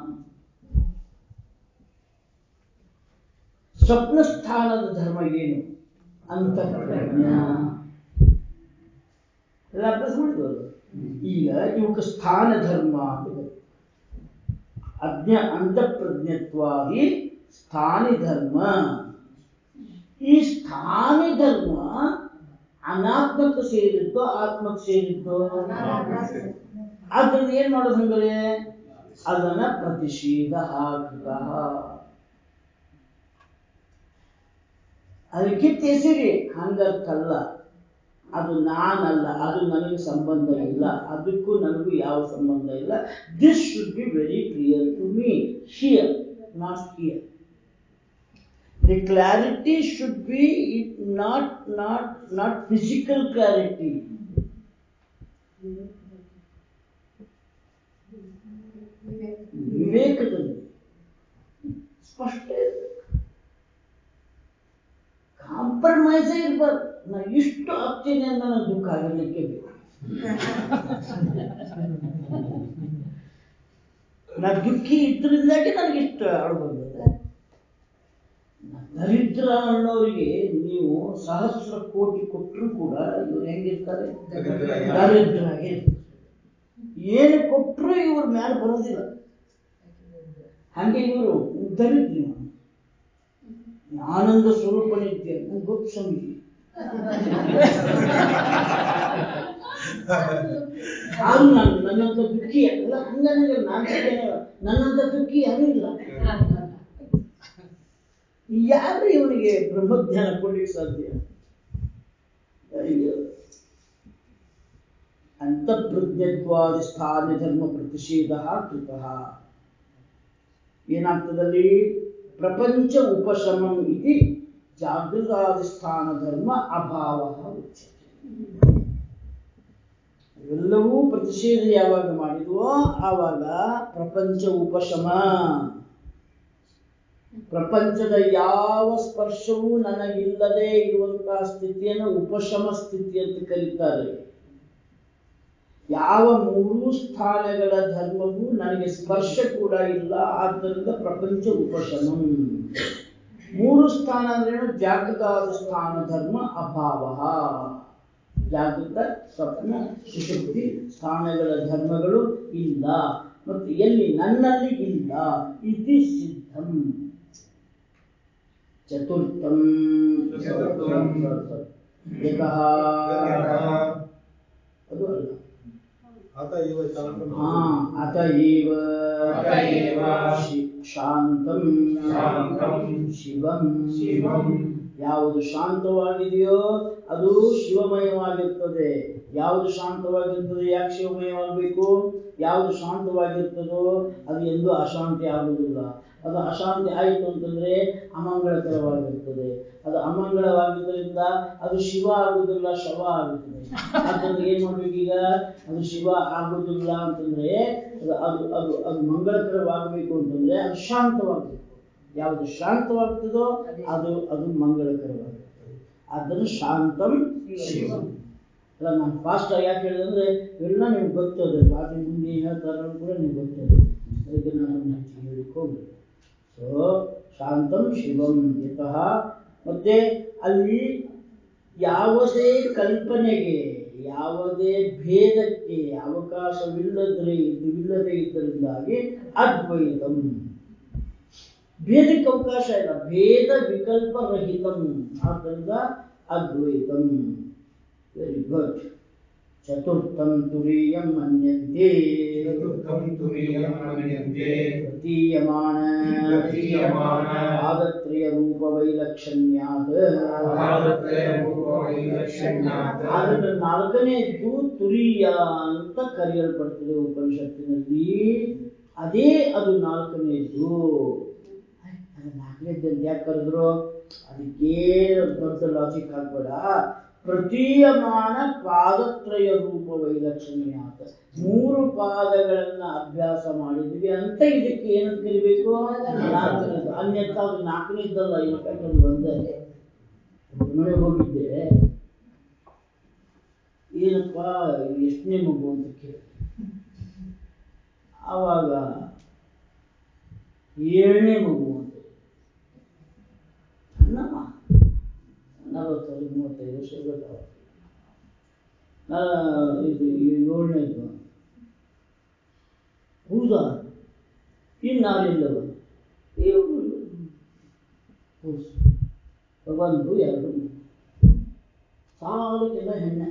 ಸ್ವಪ್ನ ಸ್ಥಾನದ ಧರ್ಮ ಏನು ಅಂತಃಪ್ರಜ್ಞಾ ಎಲ್ಲ ಅಭ್ಯಾಸ ಮಾಡಿದವರು ಈಗ ಇವಕ್ಕೆ ಸ್ಥಾನ ಧರ್ಮ ಅಂತ ಬರುತ್ತೆ. ಅಜ್ಞ ಅಂತಃಪ್ರಜ್ಞತ್ವಾಗಿ ಸ್ಥಾನಿ ಧರ್ಮ ಈ ಸ್ಥಾನಿ ಧರ್ಮ ಅನಾತ್ಮಕ್ಕೆ ಸೇರಿದ್ದೋ ಆತ್ಮಕ್ಕೆ ಸೇರಿದ್ದೋ ಅದನ್ನ ಏನ್ ಮಾಡೋದು ಹಂಗಾರೆ ಅದನ್ನ ಪ್ರತಿಷೇಧ ಹಾಕುತ್ತ ಅದಕ್ಕೆ ಎಸಿರಿ ಹಂಗಕ್ಕಲ್ಲ ಅದು ನಾನಲ್ಲ ಅದು ನನಗೆ ಸಂಬಂಧ ಇಲ್ಲ ಅದಕ್ಕೂ ನನಗೂ ಯಾವ ಸಂಬಂಧ ಇಲ್ಲ this should be very clear to me here not here the clarity should be it not not not physical clarity ವಿವೇಕದಲ್ಲಿ ಸ್ಪಷ್ಟ ಕಾಂಪ್ರಮೈಸೇ ಇರ್ಬಾರ್ದು ನಾ ಇಷ್ಟು ಆಗ್ತೀನಿ ಅಂತ ನನಗೆ ದುಃಖ ಆಗಿರ್ಲಿಕ್ಕೆ ಬೇಕು ನಾ ದುಃಖಿ ಇದ್ರಿಂದಾಗಿ ನನಗೆ ಇಷ್ಟ ಅಳು ಬಂದಿದೆ ದರಿದ್ರ ಅನ್ನೋರಿಗೆ ನೀವು ಸಹಸ್ರ ಕೋಟಿ ಕೊಟ್ಟರು ಕೂಡ ಇವ್ರು ಹೆಂಗಿರ್ತಾರೆ ದರಿದ್ರಾಗಿ. ದರಿದ್ರಾಗಿ ಏನು ಕೊಟ್ಟರು ಇವ್ರ ಮ್ಯಾಲ ಬರೋದಿಲ್ಲ ಹಂಗೆ ಇವರು ದರಿದ್ರಿ ನಾನು. ಆನಂದ ಸ್ವರೂಪನಿದ್ದೆ ನಂಗೆ ಗೊತ್ತು ಸ್ವಾಮೀಜಿ ಆದ್ರೂ ನಾನು ನನ್ನಂತ ದುಃಖಿ ಅಲ್ಲ ಹಂಗಂದ್ರೆ ನಾನು ನನ್ನಂತ ದುಃಖಿ ಯಾರೂ ಇಲ್ಲ ಯಾರು ಇವನಿಗೆ ಬ್ರಹ್ಮಜ್ಞಾನ ಕೊಡ್ಲಿಕ್ಕೆ ಸಾಧ್ಯ ಅಯ್ಯೋ. ಅಂತಃಪ್ರಜ್ಞತ್ವಾದಿ ಸ್ಥಾನ ಧರ್ಮ ಪ್ರತಿಷೇಧ ಕೃತಃ ಏನಾಗ್ತದಲ್ಲಿ ಪ್ರಪಂಚ ಉಪಶಮಂ ಇತಿ ಜಾಗೃತಾಧಿಷ್ಠಾನ ಧರ್ಮ ಅಭಾವ ಉಚ್ಯತೆ ಇವೆಲ್ಲವೂ ಪ್ರತಿಷೇಧ ಯಾವಾಗ ಮಾಡಿದ್ವೋ ಆವಾಗ ಪ್ರಪಂಚ ಉಪಶಮ ಪ್ರಪಂಚದ ಯಾವ ಸ್ಪರ್ಶವೂ ನನಗಿಲ್ಲದೆ ಇರುವಂತಹ ಸ್ಥಿತಿಯನ್ನು ಉಪಶಮ ಸ್ಥಿತಿ ಅಂತ ಕರೀತಾರೆ ಯಾವ ಮೂರೂ ಸ್ಥಾನಗಳ ಧರ್ಮವೂ ನನಗೆ ಸ್ಪರ್ಶ ಕೂಡ ಇಲ್ಲ ಆದ್ದರಿಂದ ಪ್ರಪಂಚ ಉಪಶಮಂ ಮೂರು ಸ್ಥಾನ ಅಂದ್ರೇನು ಜಾಗೃತ ಸ್ಥಾನ ಧರ್ಮ ಅಭಾವ ಜಾಗೃತ ಸ್ವಪ್ನ ಸುಷುಪ್ತಿ ಸ್ಥಾನಗಳ ಧರ್ಮಗಳು ಇಲ್ಲ ಮತ್ತು ಎಲ್ಲಿ ನನ್ನಲ್ಲಿ ಇಲ್ಲ ಇತಿ ಸಿದ್ಧಂ ಚತುರ್ಥಂ ಚತುರ್ಥಂ. ಯತಃ ಯತಃ ಅದು ಅಲ್ಲ ಅತ ಇವ ಶಾಂತಂ ಹಾ ಅತ ಏವ ಅತ ಏವ ಶಿ- ಶಾಂತಂ ಶಾಂತಂ ಶಿವಂ ಶಿವಂ ಯಾವುದು ಶಾಂತವಾಗಿದೆಯೋ ಅದು ಶಿವಮಯವಾಗಿರ್ತದೆ ಯಾವುದು ಶಾಂತವಾಗಿರ್ತದೆ ಯಾಕೆ ಶಿವಮಯವಾಗಬೇಕು ಯಾವುದು ಶಾಂತವಾಗಿರ್ತದೋ ಅದು ಎಂದೂ ಅಶಾಂತಿ ಆಗುವುದಿಲ್ಲ ಅದು ಅಶಾಂತಿ ಆಯಿತು ಅಂತಂದ್ರೆ ಅಮಂಗಳಕರವಾಗಿರ್ತದೆ ಅದು ಅಮಂಗಳವಾಗಿದ್ದರಿಂದ ಅದು ಶಿವ ಆಗುವುದಿಲ್ಲ ಶವ ಆಗುತ್ತದೆ ಅದನ್ನು ಏನ್ ಮಾಡ್ಬೇಕೀಗ ಅದು ಶಿವ ಆಗುವುದಿಲ್ಲ ಅಂತಂದ್ರೆ ಅದು ಅದು ಅದು ಅದು ಮಂಗಳಕರವಾಗಬೇಕು ಅಂತಂದ್ರೆ ಅದು ಶಾಂತವಾಗಬೇಕು ಯಾವುದು ಶಾಂತವಾಗ್ತದೋ ಅದು ಅದು ಮಂಗಳಕರವಾಗಿರ್ತದೆ ಅದನ್ನು ಶಾಂತಂ ಶಿವಂ ಅಲ್ಲ ನಾನು ಫಾಸ್ಟ್ ಆಗಿ ಯಾಕೆ ಹೇಳಿದೆ ಅಂದ್ರೆ ಇವೆಲ್ಲ ನಿಮ್ಗೆ ಗೊತ್ತದೆ ಪಾಠ ಮುಂದೆ ಏನ್ ಹೇಳ್ತಾರೆ ಅನ್ನೋದು ಕೂಡ ನಿಮ್ಗೆ ಗೊತ್ತದೆ ಅದಕ್ಕೆ ನಾನು ಅದನ್ನ ಹೆಚ್ಚಿಗೆ ಹೇಳಿಕ್ಕೆ ಹೋಗಿಲ್ಲ ಸೊ ಶಾಂತಂ ಶಿವಂ ಯತಃ ಮತ್ತೆ ಅಲ್ಲಿ ಯಾವುದೇ ಕಲ್ಪನೆಗೆ ಯಾವುದೇ ಭೇದಕ್ಕೆ ಅವಕಾಶವಿಲ್ಲದ್ರೆ ಇಲ್ಲದೆ ಇದ್ದರಿಂದಾಗಿ ಅದ್ವೈತಂ ಭೇದಕ್ಕೆ ಅವಕಾಶ ಇಲ್ಲ ಭೇದ ವಿಕಲ್ಪ ರಹಿತಂ ಆದ್ದರಿಂದ ಅದ್ವೈತಂ ವೆರಿ ಗುಡ್ ಚತುರ್ಥಂ ತುರೀಯಂ ಮನ್ಯಂತೆ ಚತುರ್ಥಂ ತುರೀಯಂ ಮನ್ಯಂತೆ ಪ್ರತೀಯಮಾನ ಪ್ರತೀಯಮಾನ ಪಾದತ್ರಯ ರೂಪ ವೈಲಕ್ಷಣ್ಯಾತ್ ಪಾದತ್ರಯ ರೂಪ ವೈಲಕ್ಷಣ್ಯಾತ್ ಅದನ್ನು ನಾಲ್ಕನೆಯದ್ದು ತುರಿಯ ಅಂತ ಕರೆಯಲ್ಪಡ್ತದೆ ಉಪನಿಷತ್ತಿನಲ್ಲಿ ಅದೇ ಅದು ನಾಲ್ಕನೆಯದ್ದು ಅದು ನಾಲ್ಕನೇದ್ದು ಅಂತ ಯಾಕೆ ಕರೆದ್ರು ಅದಕ್ಕೆ ದೊಡ್ಡ ಲಾಜಿಕ್ ಹಾಕ್ಬೇಡ ಪ್ರತೀಯಮಾನ ಪಾದತ್ರಯ ರೂಪ ವೈಲಕ್ಷಣ್ಯ ಅಂತ ಮೂರು ಪಾದಗಳನ್ನ ಅಭ್ಯಾಸ ಮಾಡಿದ್ವಿ ಅಂತ ಇದಕ್ಕೆ ಏನಂತ ಕರಿಬೇಕು ನಾಲ್ಕನೇದು ಅನ್ಯಥ ಅದು ನಾಲ್ಕನೇದ್ದಲ್ಲ ಇನ್ಫ್ಯಾಕ್ಟ್ ಅದು ಒಂದೇ ಮನೆ ಹೋಗಿದ್ದೆ ಏನಪ್ಪ ಎಷ್ಟನೇ ಮಗು ಅಂತ ಕೇಳಿ ಆವಾಗ ಏಳನೇ ಮಗು ಅಂತ ಸಣ್ಣಮ್ಮ ನಲವತ್ತೈದು ಮೂವತ್ತೈದು ವರ್ಷ ಇರ್ಬೇಕಾವ ಇದು ಏಳನೇದು ಹೌದಾ ಇನ್ನಾರಿಲ್ಲವ ಒಂದು ಎರಡು ಮೂರು ಸಾವಿರಕ್ಕೆಲ್ಲ ಹೆಣ್ಣೆ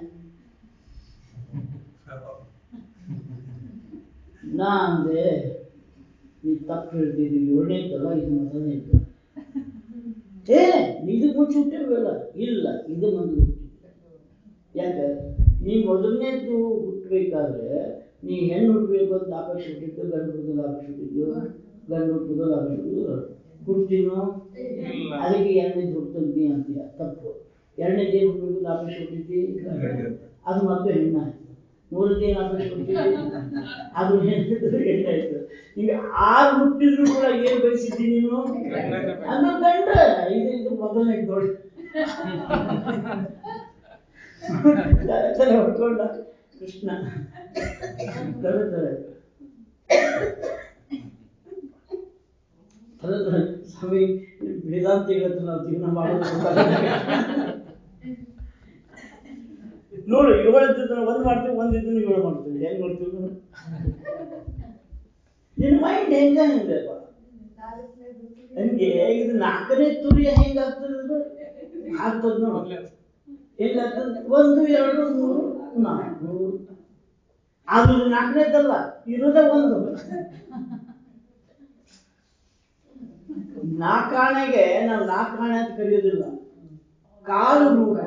ನಾ ಅಂದೆ ನೀ ತಪ್ಪು ಹೇಳ್ತಿದ್ದಿ ಏಳನೇದ್ದಲ್ಲ ಇದು ಮೊದಲನೇದ್ದು ಏ ಇದು ಮುಂಚೆ ಹುಟ್ಟಿಲ್ವಲ್ಲ ಇಲ್ಲ ಇದು ಮೊದಲು ಯಾಕೆ ನೀ ಮೊದಲನೇದ್ದು ಹುಟ್ಟಬೇಕಾದ್ರೆ ನೀ ಹೆಣ್ಣು ಹುಟ್ಟಬೇಕು ಅಂತ ಅಪೇಕ್ಷೆ ಹುಟ್ಟಿದ್ದು ಗಂಡು ಹುಟ್ಟಿದ ಅಪೇಕ್ಷೆ ಹುಟ್ಟಿದ್ದು ಗಂಡು ಹುಟ್ಟಿದ ಅಪೇಕ್ಷೆ ಹುಟ್ಟಿದ್ದು ಹುಟ್ಟಿನೋ ಇಲ್ಲ. ಅದಕ್ಕೆ ಎರಡನೇದು ಹುಟ್ಟಂತಿ ಅಂತೀಯ ತಪ್ಪು ಎರಡನೇದು ಏನು ಹುಟ್ಟಬೇಕು ಅಂತ ಅಪೇಕ್ಷೆ ಹುಟ್ಟಿದ್ದಿ ಗಂಡು. ಅದು ಮತ್ತೆ ಹೆಣ್ಣಾಯ್ತು ಮೂರನೇದು ಏನು ಅಪೇಕ್ಷೆ ಹುಟ್ಟಿದ್ದಿ ಅದು ಹೆಣ್ಣು ಹೆಣ್ಣಾಯ್ತು ಈಗ ಆರು ಹುಟ್ಟಿದ್ರು ಕೂಡ ಏನು ಬಯಸಿದ್ದಿ ನೀನು ಗಂಡನೇ ಅದು ಗಂಡ ಇದು ಇದು ಮೊದಲನೇ ನೋಡಿ ತಲೆ ತಲೆ ಹೊಡ್ಕೊಂಡ ಕೃಷ್ಣ ತಲೆ ತಲೆ ತಲೆ ತಲೆ ಸ್ವಾಮಿ ವೇದಾಂತಿಗಳ ಹತ್ರ ನಾವು ಜೀವನ ಮಾಡೋದು ಗೊತ್ತಾಗಲ್ಲ. ನೋಡು ಏಳು ಇದ್ದಿದ್ದನ್ನ ಒಂದ್ ಮಾಡ್ತೀವಿ ಒಂದ್ ಇದ್ದನ್ನ ಏಳು ಮಾಡ್ತೀವಿ ಹೆಂಗ್ ಮಾಡ್ತೀವಿ ನಾವು? ನಿನ್ನ ಮೈಂಡ್ ಹೆಂಗ ಹೆಂಗಪ್ಪ ಹಂಗೆ ಇದು ನಾಲ್ಕನೇ ತುರಿಯ ಹೆಂಗಾಗ್ತದೆ ಆಗ್ತದ ನೋಡಿ ಹೆಂಗಾಗ್ತದೆ ಒಂದು ಎರಡು ಮೂರು ನಾಲ್ಕು ಅದು ನಾಲ್ಕನೇದಲ್ಲ ಇರೋದೇ ಒಂದು ನಾಲ್ಕಾಣೆಗೆ ನಾವು ನಾಲ್ಕಾಣೆ ಅಂತ ಕರೆಯೋದಿಲ್ಲ ಕಾಲು ರೂಪ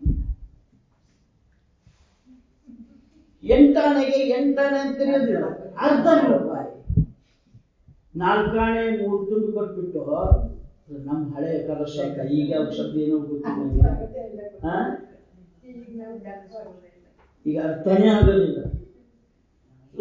ಎಂಟಾಣೆಗೆ ಎಂಟಾಣೆ ಅಂತ ಕರೆಯೋದಿಲ್ಲ ಅರ್ಧ ರೂಪಾಯಿ ನಾಲ್ಕಾಣೆ ಮೂರು ತುಂಡು ಕೊಟ್ಬಿಟ್ಟು ನಮ್ಮ ಹಳೆ ಕಲ ಶಬ್ದ ಈಗ ಯಾವ ಶಬ್ದ ಏನೋ ಗೊತ್ತಿಲ್ಲ ನನಗೆ. ಆ? ಈಗ ನಾವು ಡಬ್ಬ ಬರೋದಿಲ್ಲ. ಈಗ ಅರ್ಥನೇ ಆಗೋದಿಲ್ಲ ಸೊ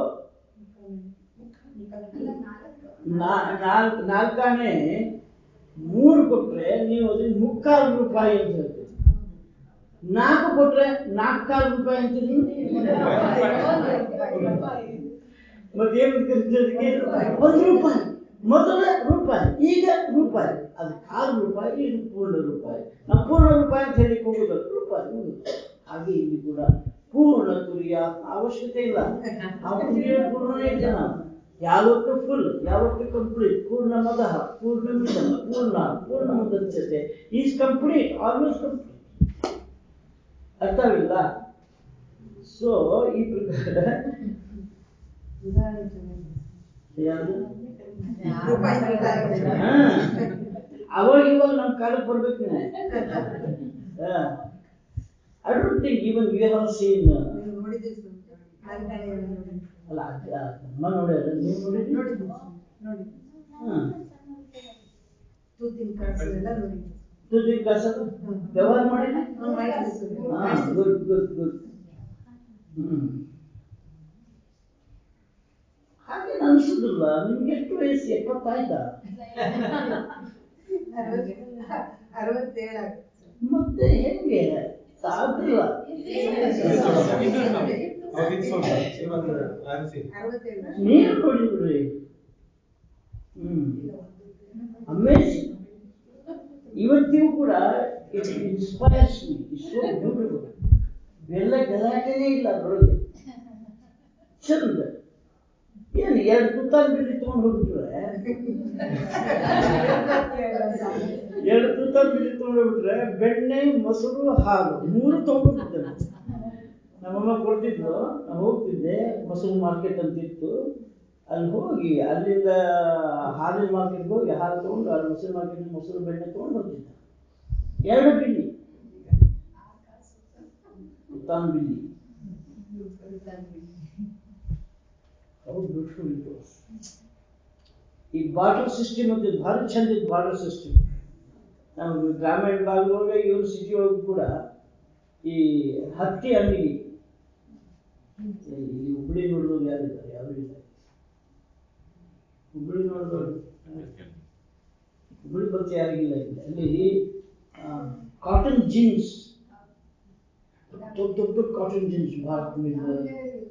ಅಲ್ಲ ನಾಲ್ಕು ನಾಲ್ಕು ನಾಲ್ಕಾಣೆ ಮೂರು ಕೊಟ್ರೆ ನೀವು ಅದನ್ನ ಮುಕ್ಕಾಲು ರೂಪಾಯಿ ಅಂತ ಹೇಳ್ತೀವಿ ನಾಲ್ಕು ಕೊಟ್ರೆ ನಾಲ್ಕಾಲು ರೂಪಾಯಿ ಅಂತೀರಿ ಮತ್ತೇನು ಕರಿತಿದ್ದಕ್ಕೆ ಒಂದು ರೂಪಾಯಿ ಮೊದಲ ರೂಪಾಯಿ ಈಗ ರೂಪಾಯಿ ಅದು ಕಾಲು ರೂಪಾಯಿ ಇದು ಪೂರ್ಣ ರೂಪಾಯಿ ನಾವು ಪೂರ್ಣ ರೂಪಾಯಿ ಅಂತ ಹೇಳಿಕ್ ಹೋಗುದು ರೂಪಾಯಿ ಮುಗಿದು. ಹಾಗೆ ಇಲ್ಲಿ ಕೂಡ ಪೂರ್ಣ ತುರಿಯ ಅವಶ್ಯಕತೆ ಇಲ್ಲ ನಾವು ತುರಿಯ ಪೂರ್ಣನೇ ಇದ್ದಾನ ಯಾವತ್ತು ಫುಲ್ ಯಾವತ್ತು ಕಂಪ್ಲೀಟ್ ಪೂರ್ಣ ಮದಃ ಪೂರ್ಣ ಮಿದಂ ಪೂರ್ಣ ಪೂರ್ಣ ಮುದಚ್ಯತೆ ಈಸ್ ಕಂಪ್ಲೀಟ್ ಆಲ್ಮೋಸ್ಟ್ ಕಂಪ್ಲೀಟ್ ಅರ್ಥವಿಲ್ಲ ಸೊ ಈ ಪ್ರಕಾರ ಯಾವುದು ಹಾ. ಅವಾಗ ಇವಾಗ ನಮ್ಮ ಕಾಲಕ್ಕೆ ಬರ್ಬೇಕು ನೀವು I don't think even you have seen ಅಲ್ಲ ಅದ್- ಅದ್ ನಮ್ಮ ನೋಡ್ಯಾರ ನೀವು ನೋಡಿದ್ರಿ ಹಾ ತುದಿ ಕಾಸ ವ್ಯವಹಾರ ಮಾಡಿದ್ರಿ ಹಾ ಗುಡ್ ಗುಡ್ ಗುಡ್ ಹ್ಮ್ ಹಾಗೆ ಅನ್ಸುದಿಲ್ಲ ನಿಮ್ಗೆ ಎಷ್ಟು ವಯಸ್ಸು ಎಪ್ಪತ್ತಾಯ್ತಾ ಮತ್ತೆ ಹೆಂಗೆ ಸಾಧ್ಯ ನೀರು ನೋಡಿದ್ರಿ ಹ್ಮ್ ಅಮೇಜಿಂಗ್ ಇವತ್ತಿಗೂ ಕೂಡ it inspires me it's so beautiful ಎಲ್ಲ ಗಲಾಟೆನೇ ಇಲ್ಲ ಅದ್ರೊಳಗೆ ಚಂದ ಏನು ಎರಡು ತುತ್ತಾಲ್ ಬಿಡಿ ತಗೊಂಡು ಹೋಗ್ಬಿಟ್ರೆ ಎರಡು ತುತ್ತಾಲ್ ಬಿಡಿ ತಗೊಂಡು ಹೋಗ್ಬಿಟ್ರೆ ಬೆಣ್ಣೆ ಮೊಸರು ಹಾಲು ಮೂರು ತಗೊಂಡ್ಬಿಟ್ಟಿದ್ದೆ ನಮ್ಮಮ್ಮ ಕೊಡ್ತಿದ್ಲು ನಾನು ಹೋಗ್ತಿದ್ದೆ ಮೊಸರು ಮಾರ್ಕೆಟ್ ಅಂತಿತ್ತು ಅಲ್ಲಿ ಹೋಗಿ ಅಲ್ಲಿಂದ ಹಾಲಿನ ಮಾರ್ಕೆಟ್ಗೆ ಹೋಗಿ ಹಾಲು ತಗೊಂಡು ಅಲ್ಲಿ ಮೊಸರು ಮಾರ್ಕೆಟ್ ಮೊಸರು ಬೆಣ್ಣೆ ತಗೊಂಡು ಬರ್ತಿದ್ದೆ ಎರಡು ಬಿಲ್ಲಿ ಉತ್ತಾನ್ ಬಿಲ್ಲಿ ಹೌ ಬ್ಯೂಟಿಫುಲ್ ಇಟ್ ವಾಸ್ ಈ ಬಾಟಲ್ ಸಿಸ್ಟಮ್ ಅಂತ ಭಾರಿ ಚಂದ ಇತ್ತು ಬಾಟಲ್ ಸಿಸ್ಟಮ್ ನಮ್ಮ ಗ್ರಾಮೀಣ ಭಾಗದೊಳಗೆ ಇವ್ರ ಸಿಟಿ ಒಳಗೂ ಕೂಡ ಈ ಹತ್ತಿ ಅಂಗಡಿ ಈ ಹುಬ್ಳಿ ನೋಡಿದವ್ರು ಯಾರಿದ್ದಾರೆ ಯಾರು ಇಲ್ಲ ಹುಬ್ಳಿ ನೋಡಿದವರು ಹುಬ್ಳಿ ಪರಿಚಯ ಯಾರಿಗಿಲ್ಲ ಇಲ್ಲಿ ಅಲ್ಲಿ ಕಾಟನ್ ಜೀನ್ಸ್ ದೊಡ್ಡ ದೊಡ್ಡ ದೊಡ್ಡ cotton jeans Bharat mill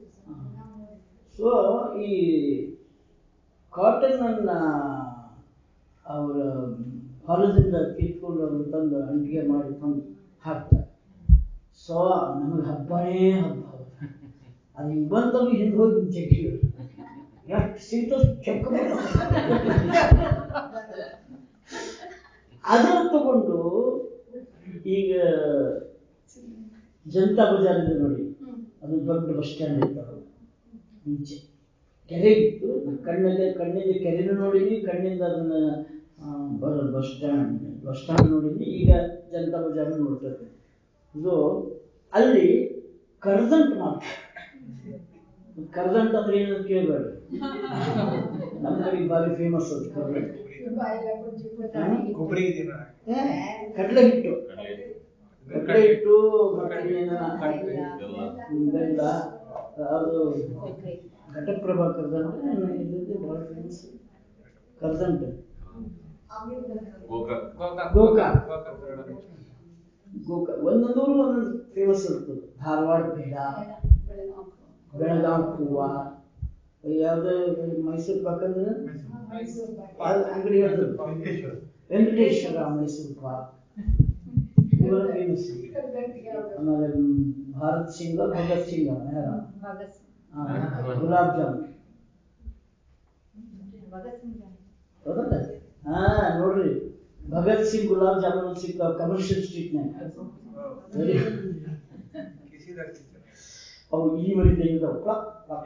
so ಈ ಕಾಟನ್ ಅನ್ನ ಅವರ ಹೊಲದಿಂದ ಕಿತ್ಕೊಂಡು ಅದನ್ನ ತಂದು ಅಂಟಿಗೆ ಮಾಡಿ ತಂದು ಹಾಕ್ತಾರೆ ಸೊ ನಮಗೆ ಹಬ್ಬನೇ ಹಬ್ಬ ಅದು ಹಿಂಗೆ ಬಂತಲ್ಲ ಹಿಂದೆ ಹೋಗಿ ಚೆಕ್ಕಿದ್ರು ಎಷ್ಟು ಸೀಟು ಚೆಕ್ ಅದನ್ನು ತಗೊಂಡು ಈಗ ಜನತಾ ಬಜಾರ್ ಇದೆ ನೋಡಿ ಅದು ದೊಡ್ಡ ಬಸ್ ಸ್ಟ್ಯಾಂಡ್ ಇತ್ತು ಮುಂಚೆ ಕೆರೆ ಇತ್ತು ಕಣ್ಣಿಗೆ ಕಣ್ಣಿಂದ ಕೆರೆನೂ ನೋಡಿದ್ವಿ ಕಣ್ಣಿಂದ ಅದನ್ನ ಬಸ್ ಸ್ಟ್ಯಾಂಡ್ ಬಸ್ ಸ್ಟ್ಯಾಂಡ್ ನೋಡಿದ್ವಿ ಈಗ ಜನತಾ ಬಜಾರ್ ನೋಡ್ತೇವೆ ಇದು ಅಲ್ಲಿ ಕರ್ದಂಟ್ ಮಾಡ್ತಾರೆ ಕರ್ದಂಟ್ ಅಂದ್ರೆ ಏನು ಕೇಳಬೇಡ ನಮ್ಮ ಕಡೆ ಬಾರಿ ಫೇಮಸ್ ಅದು ಕರ್ದಂಟ್ ಕೊಬ್ಬರಿ ಇದೀನ ಕಡಲೆ ಹಿಟ್ಟು ಕಡಲೆ ಹಿಟ್ಟು ಮತ್ತೆ ಇನ್ನೇನ ಹ್ಮ್, ಬೆಲ್ಲ ಅದು ಘಟಪ್ರಭಾ ಕರ್ದಂಟ ಇಲ್ಲದೆ ಬಹಳ ಫೇಮಸ್ ಕರ್ದಂಟ ಗೋಕಾಕ್ ಗೋಕ ಒಂದೊಂದೂರು ಒಂದೊಂದು ಫೇಮಸ್ ಇರ್ತದೆ ಧಾರವಾಡ ಬೇಡ ಬೆಳಗಾವ್ ಹೂವ ಯಾವ್ದು ಮೈಸೂರು ಪಾಕ್ ಅಂದ್ರೆ ಅದು ಅಂಗಡಿ ಹೇಳ್ತಾರೆ ವೆಂಕಟೇಶ್ವರ ವೆಂಕಟೇಶ್ವರ ಮೈಸೂರು ಪಾಕ್ ಇವೆಲ್ಲ ಫೇಮಸ್ ಆಮೇಲೆ ಮ್, ಭಾರತ್ ಸಿಂಗ ಭಗತ್ ಸಿಂಗ ಯಾರ ಆ, ಗುಲಾಬ್ ಜಾಮೂನ್ ಹೌದಲ್ಲ ಹಾ ನೋಡ್ರಿ ಭಗತ್ ಸಿಂಗ್ ಗುಲಾಬ್ ಜಾಮೂನ್ ಸಿಗ್ತಾವ ಕಮರ್ಷಿಯಲ್ ಸ್ಟ್ರೀಟ್ನಾಗ ವೆರಿ ಕಿಸಿದಾಗ ತಿಂತಾರೆ. ಅವು ಈ ಮರಿ ತೆಗಿತಾವ ಪ್ಲಕ್ ಪ್ಲಕ್.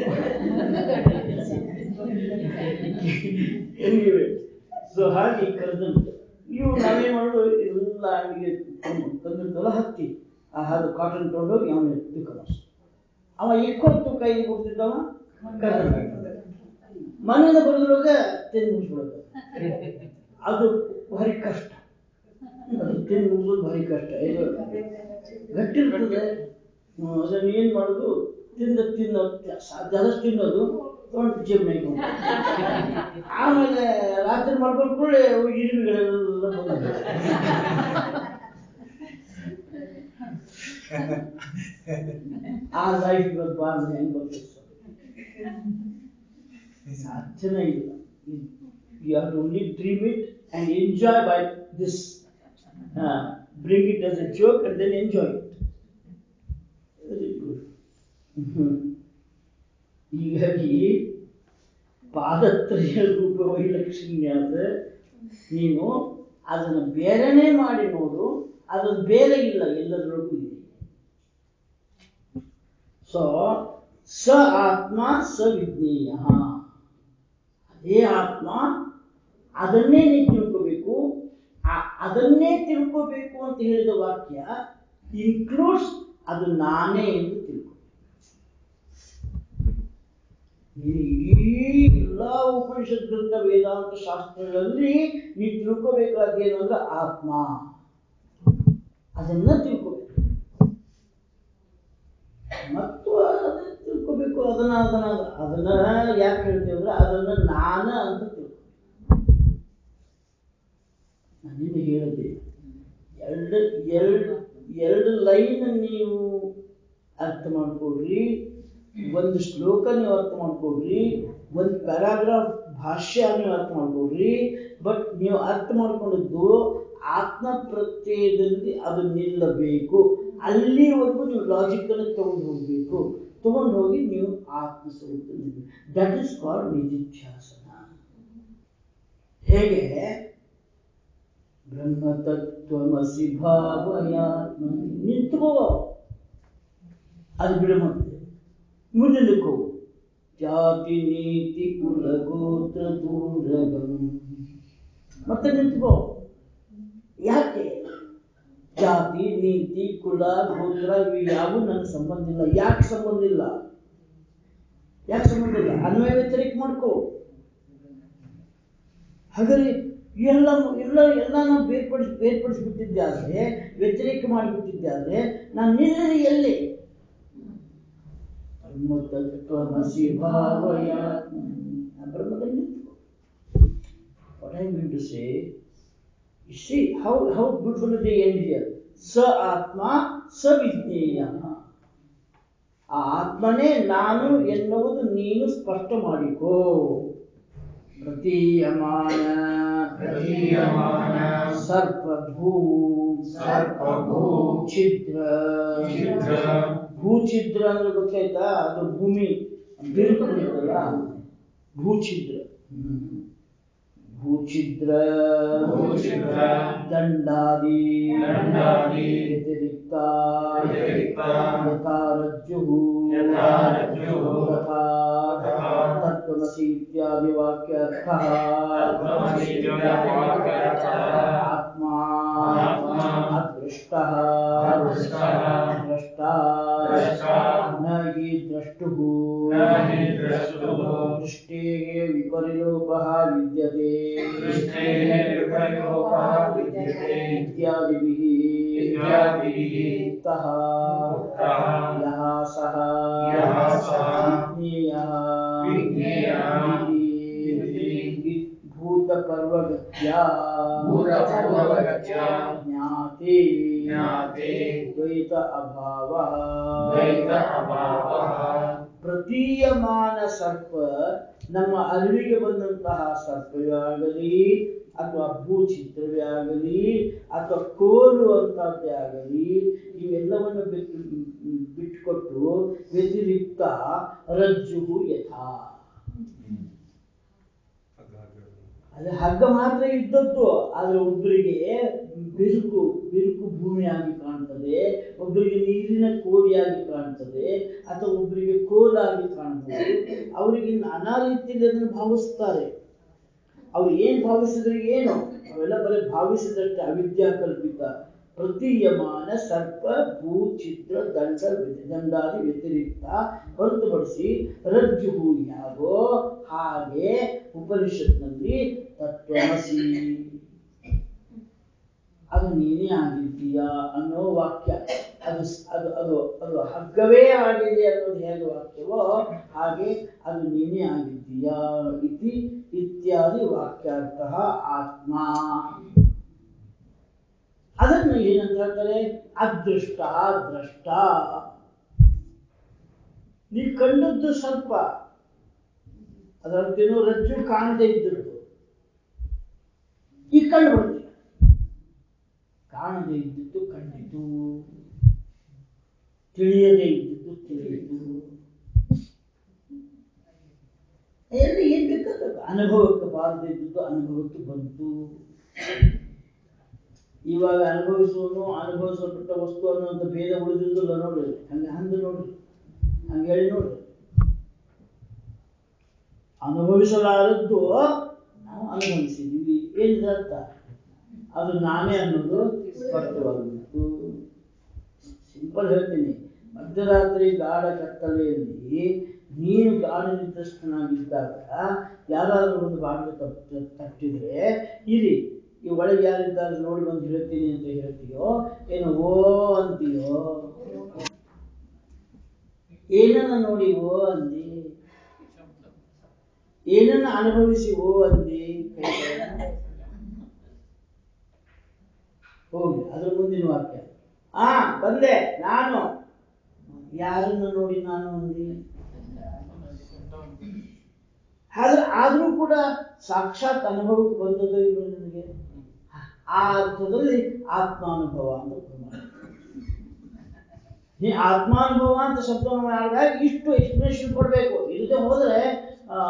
ಎಲ್ಲಿವೆ ಸೊ ಹಾಗೆ ಕರೆದಂತ ನೀವು ನಾವೇನ್ ಮಾಡೋದು ಎಲ್ಲ ಅಂಗಡಿಗೆ ತಂದಿರ್ತಲ್ಲ ಹತ್ತಿ ಆ ಅದು ಕಾಟನ್ ತೊಗೊಂಡೋಗಿ ಅವನ ತೂಕ ಮಾಡಿಸ್ ಅವ ಇಕ್ಕೊಂಡ್ ತೂಕ ಇಲ್ಲಿ ಕೊಡ್ತಿದ್ದವ ಕರೆದಂತ ಮನೆಯಿಂದ ಬರೋದ್ರೊಳಗೆ ತಿಂದು ಮುಗಿಸ್ಬಿಡೋದು ಅದು ಭಾರಿ ಕಷ್ಟ ಅದು ತಿಂದು ಮುಗಿಸೋದು ಭಾರಿ ಕಷ್ಟ ಇದು ಗಟ್ಟಿ ಇರ್ತದೆ ಹ್ಮ್, ಅದನ್ನ ಏನ್ ಮಾಡೋದು ತಿಂದ ತಿನ್ನೋ ಸಾಧ್ಯದಷ್ಟು ತಿನ್ನೋದು ತೊಗೊಂಡು ಜೇಬ್ನಾಗ ಇಟ್ಕೊಂಡು. ಆಮೇಲೆ ರಾತ್ರಿ ಮಾಡ್ಕೊಂಡು ಕೂಡಲೇ ಇರುವಿಗಳೆಲ್ಲ ಬಂದು ಆ ಲೈಫ್ ಇವತ್ತು ಬಾರ್ದು ಹೆಂಗ್ ಬಂತು ಸಾಧ್ಯನೇ ಇಲ್ಲ you have to only dream it and enjoy by this bring it as a joke and then enjoy it very good ಹೀಗಾಗಿ ಪಾದತ್ರಯ ರೂಪ ವೈಲಕ್ಷಣ್ಯಾದ ನೀನು ಅದನ್ನು ಬೇರೆನೇ ಮಾಡಿ ನೋಡು ಅದು ಬೇರೆ ಇಲ್ಲ ಎಲ್ಲದರೊಳಗೂ ಇದೆ ಸೊ ಸ ಆತ್ಮ ಸ ವಿಜ್ಞೇಯ ಅದೇ ಆತ್ಮ ಅದನ್ನೇ ನೀವು ತಿಳ್ಕೋಬೇಕು ಆ- ಅದನ್ನೇ ತಿಳ್ಕೋಬೇಕು ಅಂತ ಹೇಳಿದ ವಾಕ್ಯ ಇನ್ಕ್ಲೂಡ್ಸ್ ಅದು ನಾನೇ ಎಂದು ತಿಳ್ಕೊ ನೀನು ಇಡೀ ಎಲ್ಲ ಉಪನಿಷತ್ ಗ್ರಂಥ ವೇದಾಂತ ಶಾಸ್ತ್ರಗಳಲ್ಲಿ ನೀವು ತಿಳ್ಕೋಬೇಕಾದ್ದೇನು ಅಂದ್ರೆ ಆತ್ಮ ಅದನ್ನ ತಿಳ್ಕೋಬೇಕು ಮತ್ತು ಅದನ್ನ ತಿಳ್ಕೋಬೇಕು ಅದನ್ನ ಅದನ್ನ ಅದನ್ನ ಯಾಕೆ ಹೇಳ್ತೀವಿ ಅಂದ್ರೆ ಅದನ್ನ ನಾನ ಅಂತ ತಿಳ್ಕೊ ನಾನಿಂದ ಹೇಳಿದೆ ಎರಡು ಎರಡು ಎರಡು ಲೈನ್ ನೀವು ಅರ್ಥ ಮಾಡ್ಕೊಡ್ರಿ ಒಂದು ಶ್ಲೋಕ ನೀವು ಅರ್ಥ ಮಾಡ್ಕೊಡ್ರಿ ಒಂದು ಪ್ಯಾರಾಗ್ರಾಫ್ ಭಾಷ್ಯ ನೀವು ಅರ್ಥ ಮಾಡ್ಕೊಡ್ರಿ ಬಟ್ ನೀವು ಅರ್ಥ ಮಾಡ್ಕೊಂಡದ್ದು ಆತ್ಮ ಪ್ರತ್ಯಯದಲ್ಲಿ ಅದು ನಿಲ್ಲಬೇಕು ಅಲ್ಲಿವರೆಗೂ ನೀವು ಲಾಜಿಕ್ ಅನ್ನು ತಗೊಂಡು ಹೋಗ್ಬೇಕು ತಗೊಂಡು ಹೋಗಿ ನೀವು ಆತ್ಮ ಸ್ವರೂಪ ದಟ್ ಇಸ್ ಕಾಲ್ಡ್ ನಿಧಿಧ್ಯಾಸನ ಹೇಗೆ ಬ್ರಹ್ಮತತ್ವಮಸಿ ಭಾವಯಾತ್ಮ ನಿಂತ್ಕೋ ಅದು ಬಿಡು ಮತ್ತೆ ಮುಂದಕ್ಕೆ ಹೋಗು ಜಾತಿ ನೀತಿ ಕುಲ ಗೋತ್ರ ದೂರಗಂ ಮತ್ತೆ ನಿಂತ್ಕೋ ಯಾಕೆ ಜಾತಿ ನೀತಿ ಕುಲ ಗೋತ್ರ ಇವು ಯಾವ ನನಗೆ ಸಂಬಂಧ ಇಲ್ಲ ಯಾಕೆ ಸಂಬಂಧ ಇಲ್ಲ ಯಾಕೆ ಸಂಬಂಧ ಇಲ್ಲ ಅನ್ವಯ ವ್ಯತಿರಿಕ್ ಮಾಡ್ಕೋ ಹಾಗಾದ್ರೆ ಎಲ್ಲ ಎಲ್ಲ ಎಲ್ಲ ನಾವು ಬೇರ್ಪಡಿಸಿ ಬೇರ್ಪಡಿಸಿಬಿಟ್ಟಿದ್ದೆ ಆದರೆ ವ್ಯತಿರೇಕ ಮಾಡಿಬಿಟ್ಟಿದ್ದೆ ಆದರೆ ನಾನು ನಿಲ್ಲಲಿ ಎಲ್ಲಿ ಬ್ರಹ್ಮತತ್ವಮಸಿ ಭಾವಯ ಬ್ರಹ್ಮದಲ್ಲಿ ನಿಂತ್ಕೋ what I mean to say see how how beautiful they end here ಸ ಆತ್ಮ ಸ ವಿಜ್ಞೇಯ ಆ ಆತ್ಮನೇ ನಾನು ಎನ್ನುವುದು ನೀನು ಸ್ಪಷ್ಟ ಮಾಡಿಕೋ ಪ್ರತೀಯಮಾನ ಪ್ರತೀಯಮಾನ ಸರ್ಪಭೂ ಸರ್ಪಭೂ ಛಿದ್ರ ಛಿದ್ರ ಭೂಛಿದ್ರ ಅಂದ್ರೆ ಗೊತ್ತಾಯ್ತಾ ಅದು ಭೂಮಿ ಬಿರುಕು ಇರ್ತಲ್ಲ ಭೂಛಿದ್ರ ಭೂಛಿದ್ರ ಭೂಛಿದ್ರ ದಂಡಾದಿ ದಂಡಾದಿ ವ್ಯತಿರಿಕ್ತ ವ್ಯತಿರಿಕ್ತ ಯಥಾ ರಜ್ಜುಃ ಯಥಾ ರಜ್ಜುಃ ತಥಾ ತಥಾ ತತ್ವಮಸಿ ಇತ್ಯಾದಿ ವಾಕ್ಯಾರ್ಥಃ ತತ್ವಮಸಿ ಇತ್ಯಾದಿ ವಾಕ್ಯಾರ್ಥಃ ಆತ್ಮ ಆತ್ಮ ಅದೃಷ್ಟಃ ಅದೃಷ್ಟಃ द्रष्टा द्रष्टा न हि द्रष्टुः न हि द्रष्टुः दृष्टेः विपरिलोपः विद्यते दृष्टेः विपरिलोपः विद्यते इत्यादिभिः इत्यादिभिः उक्तः उक्तः यः सः यः सः विज्ञेयः विज्ञेयः इति भूतपर्वगत्या भूतपूर्वगत्या ज्ञाते ज्ञाते द्वैत अभावः द्वैत अभावः ಪ್ರತೀಯಮಾನ ಸರ್ಪ ನಮ್ಮ ಅರಿವಿಗೆ ಬಂದಂತಹ ಸರ್ಪವೇ ಆಗಲಿ ಅಥವಾ ಭೂಚಿತ್ರವೇ ಆಗಲಿ ಅಥವಾ ಕೋಲು ಅಂತದ್ದೇ ಆಗಲಿ ಇವೆಲ್ಲವನ್ನು ಬಿಟ್ಟು ಬಿಟ್ಟುಕೊಟ್ಟು ವ್ಯತಿರಿಕ್ತ ರಜ್ಜು ಯಥಾ ಅಲ್ಲಿ ಹಗ್ಗ ಮಾತ್ರ ಇದ್ದದ್ದು ಆದ್ರೆ ಒಬ್ಬರಿಗೆ ಬಿರುಕು ಬಿರುಕು ಭೂಮಿಯಾಗಿ ಕಾಣ್ತದೆ ಒಬ್ಬರಿಗೆ ನೀರಿನ ಕೋಡಿಯಾಗಿ ಕಾಣ್ತದೆ ಅಥವಾ ಒಬ್ಬರಿಗೆ ಕೋಲಾಗಿ ಕಾಣಬಹುದು ಅವರಿಗೆ ನಾನಾ ರೀತಿಯಲ್ಲಿ ಅದನ್ನು ಭಾವಿಸ್ತಾರೆ ಅವ್ರು ಏನ್ ಭಾವಿಸಿದ್ರೆ ಏನು ಅವೆಲ್ಲ ಬರೀ ಭಾವಿಸಿದಷ್ಟೇ ಅವಿದ್ಯಾ ಕಲ್ಪಿತ ಪ್ರತೀಯಮಾನ ಸರ್ಪ ಭೂ ಚಿತ್ರ ದಂಡ ದಂಡಾದಿ ವ್ಯತಿರಿಕ್ತ ಹೊರತುಪಡಿಸಿ ರಜ್ಜು ಯಾಗೋ ಹಾಗೆ ಉಪನಿಷತ್ನಲ್ಲಿ ತತ್ವಮಸಿ ಅದು ನೀನೇ ಆಗಿದ್ದೀಯಾ ಅನ್ನೋ ವಾಕ್ಯ ಅದು ಸ್- ಅದು ಅದು ಅದು ಹಗ್ಗವೇ ಆಗಿದೆ ಅನ್ನೋದು ಹೇಗೆ ವಾಕ್ಯವೋ ಹಾಗೆ ಅದು ನೀನೇ ಆಗಿದ್ದೀಯಾ ಇತಿ ಇತ್ಯಾದಿ ವಾಕ್ಯಾರ್ಥ ಆತ್ಮ ಅದನ್ನು ಏನಂತ ಹೇಳ್ತಾರೆ ಅದೃಷ್ಟ ದ್ರಷ್ಟ ನೀ ಕಂಡದ್ದು ಸ್ವಲ್ಪ ಅದರದ್ದೇನೋ ರಜ್ಜು ಕಾಣದೇ ಇದ್ದದ್ದು ಈ ಕಂಡು ಬರ್ತೀಯ ಕಾಣದೇ ಇದ್ದದ್ದು ಕಂಡಿತು ತಿಳಿಯದೇ ಇದ್ದದ್ದು ತಿಳಿಯಿತು ಎಲ್ಲ ಏನ್ ಬೇಕಾದ ಅನುಭವಕ್ಕೆ ಬಾರದೇ ಇದ್ದದ್ದು ಅನುಭವಕ್ಕೆ ಬಂತು ಇವಾಗ ಅನುಭವಿಸುವನು ಅನುಭವಿಸಲ್ಪಟ್ಟ ವಸ್ತು ಅನ್ನುವಂಥ ಭೇದ ಉಳಿದಿದ್ದಲ್ಲ ನೋಡ್ರಿ ಹಂಗ ಹಂಗ ನೋಡ್ರಿ ಹಂಗೆ ಹೇಳಿ ನೋಡ್ರಿ ಅನುಭವಿಸಲಾರದ್ದು ನಾವು ಅನುಭವಿಸಿದ್ದೀವಿ ಏನಿದೆ ಅರ್ಥ ಅದು ನಾನೇ ಅನ್ನೋದು ಸ್ಪಷ್ಟವಾಗಬೇಕು ಸಿಂಪಲ್ ಹೇಳ್ತೀನಿ ಮಧ್ಯರಾತ್ರಿ ಗಾಢ ಕತ್ತಲೆಯಲ್ಲಿ ನೀನು ಗಾಢ ನಿದ್ರಸ್ತನಾಗಿದ್ದಾಗ ಯಾರಾದರೂ ಒಂದು ಬಾಗಿಲು ತಪ್ಪ ತಟ್ಟಿದ್ರೆ ಇರಿ ಈ ಒಳಗೆ ಯಾರಿದ್ದಾರೆ ನೋಡಿ ಬಂದು ಹೇಳ್ತೀನಿ ಅಂತ ಹೇಳ್ತೀಯೋ ಏನು ಓ ಅಂತೀಯೋ ಏನನ್ನ ನೋಡಿ ಓ ಅಂದಿ ಏನನ್ನ ಅನುಭವಿಸಿ ಓ ಅಂದಿ ಕೈ ಕೆಳಗೆ. ಹೋಗಿ ಅದ್ರ ಮುಂದಿನ ವಾಕ್ಯ ಆ ಬಂದೆ ನಾನು ಯಾರನ್ನು ನೋಡಿ ನಾನು ಅಂದಿ ಆದ್ರೆ ಆದ್ರೂ ಕೂಡ ಸಾಕ್ಷಾತ್ ಅನುಭವಕ್ಕೆ ಬಂದದ್ದು ಇಲ್ವ ನನಗೆ ಆ ಅರ್ಥದಲ್ಲಿ ಆತ್ಮಾನುಭವ ಅಂತ ಪ್ರಮಾಣ ನೀ ಆತ್ಮಾನುಭವ ಅಂತ ಶಬ್ದವನ್ನು ಮಾಡಿದಾಗ ಇಷ್ಟು ಎಕ್ಸ್ಪ್ಲನೇಷನ್ ಕೊಡಬೇಕು ಇಲ್ಲದೆ ಹೋದ್ರೆ ಆ,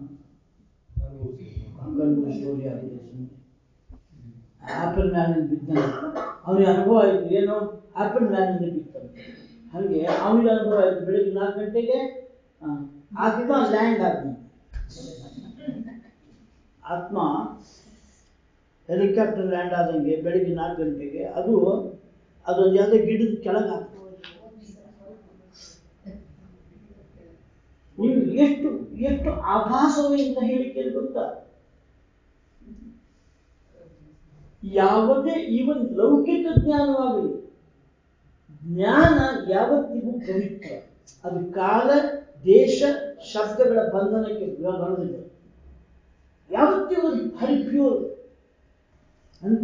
ಗಂಡು ಸ್ಟೋರಿ ಆಗಿದೆ ಸುಮ್ಮನೆ ಆಪಲ್ ಮ್ಯಾಲಿಂದ ಬಿದ್ದಾನೆ ಅವನಿಗೆ ಅನುಭವ ಆಯ್ತು ಏನು ಆಪಲ್ ಮ್ಯಾಲಿಂದ ಬಿತ್ತಾನೆ ಹಾಗೆ ಅವನಿಗೆ ಅನುಭವ ಆಯ್ತು ಬೆಳಿಗ್ಗೆ ನಾಲ್ಕು ಗಂಟೆಗೆ ಆ, ಆತ್ಮ ಲ್ಯಾಂಡ್ ಆದ್ಮೇಲೆ ಆತ್ಮ ಹೆಲಿಕಾಪ್ಟರ್ ಲ್ಯಾಂಡ್ ಆದಂಗೆ ಬೆಳಿಗ್ಗೆ ನಾಲ್ಕು ಗಂಟೆಗೆ ಅದು ಅದೊಂದು ಯಾವುದೋ ಗಿಡದ ಕೆಳಗೆ ಹಾಕ್ತು ನೀವು ಎಷ್ಟು ಎಷ್ಟು ಆಭಾಸವೇ ಅಂತ ಹೇಳಿಕೆ ಗೊತ್ತಾ ಯಾವುದೇ ಇವನ್ ಲೌಕಿಕ ಜ್ಞಾನವಾಗಲಿ ಜ್ಞಾನ ಯಾವತ್ತಿಗೂ ಪವಿತ್ರ ಅದು ಕಾಲ ದೇಶ ಶಬ್ದಗಳ ಬಂಧನಕ್ಕೆ ಬರೋದಿಲ್ಲ ಯಾವತ್ತಿಗೂ ಅದು ಹರಿ ಪ್ಯೂರ್ ಅಂತ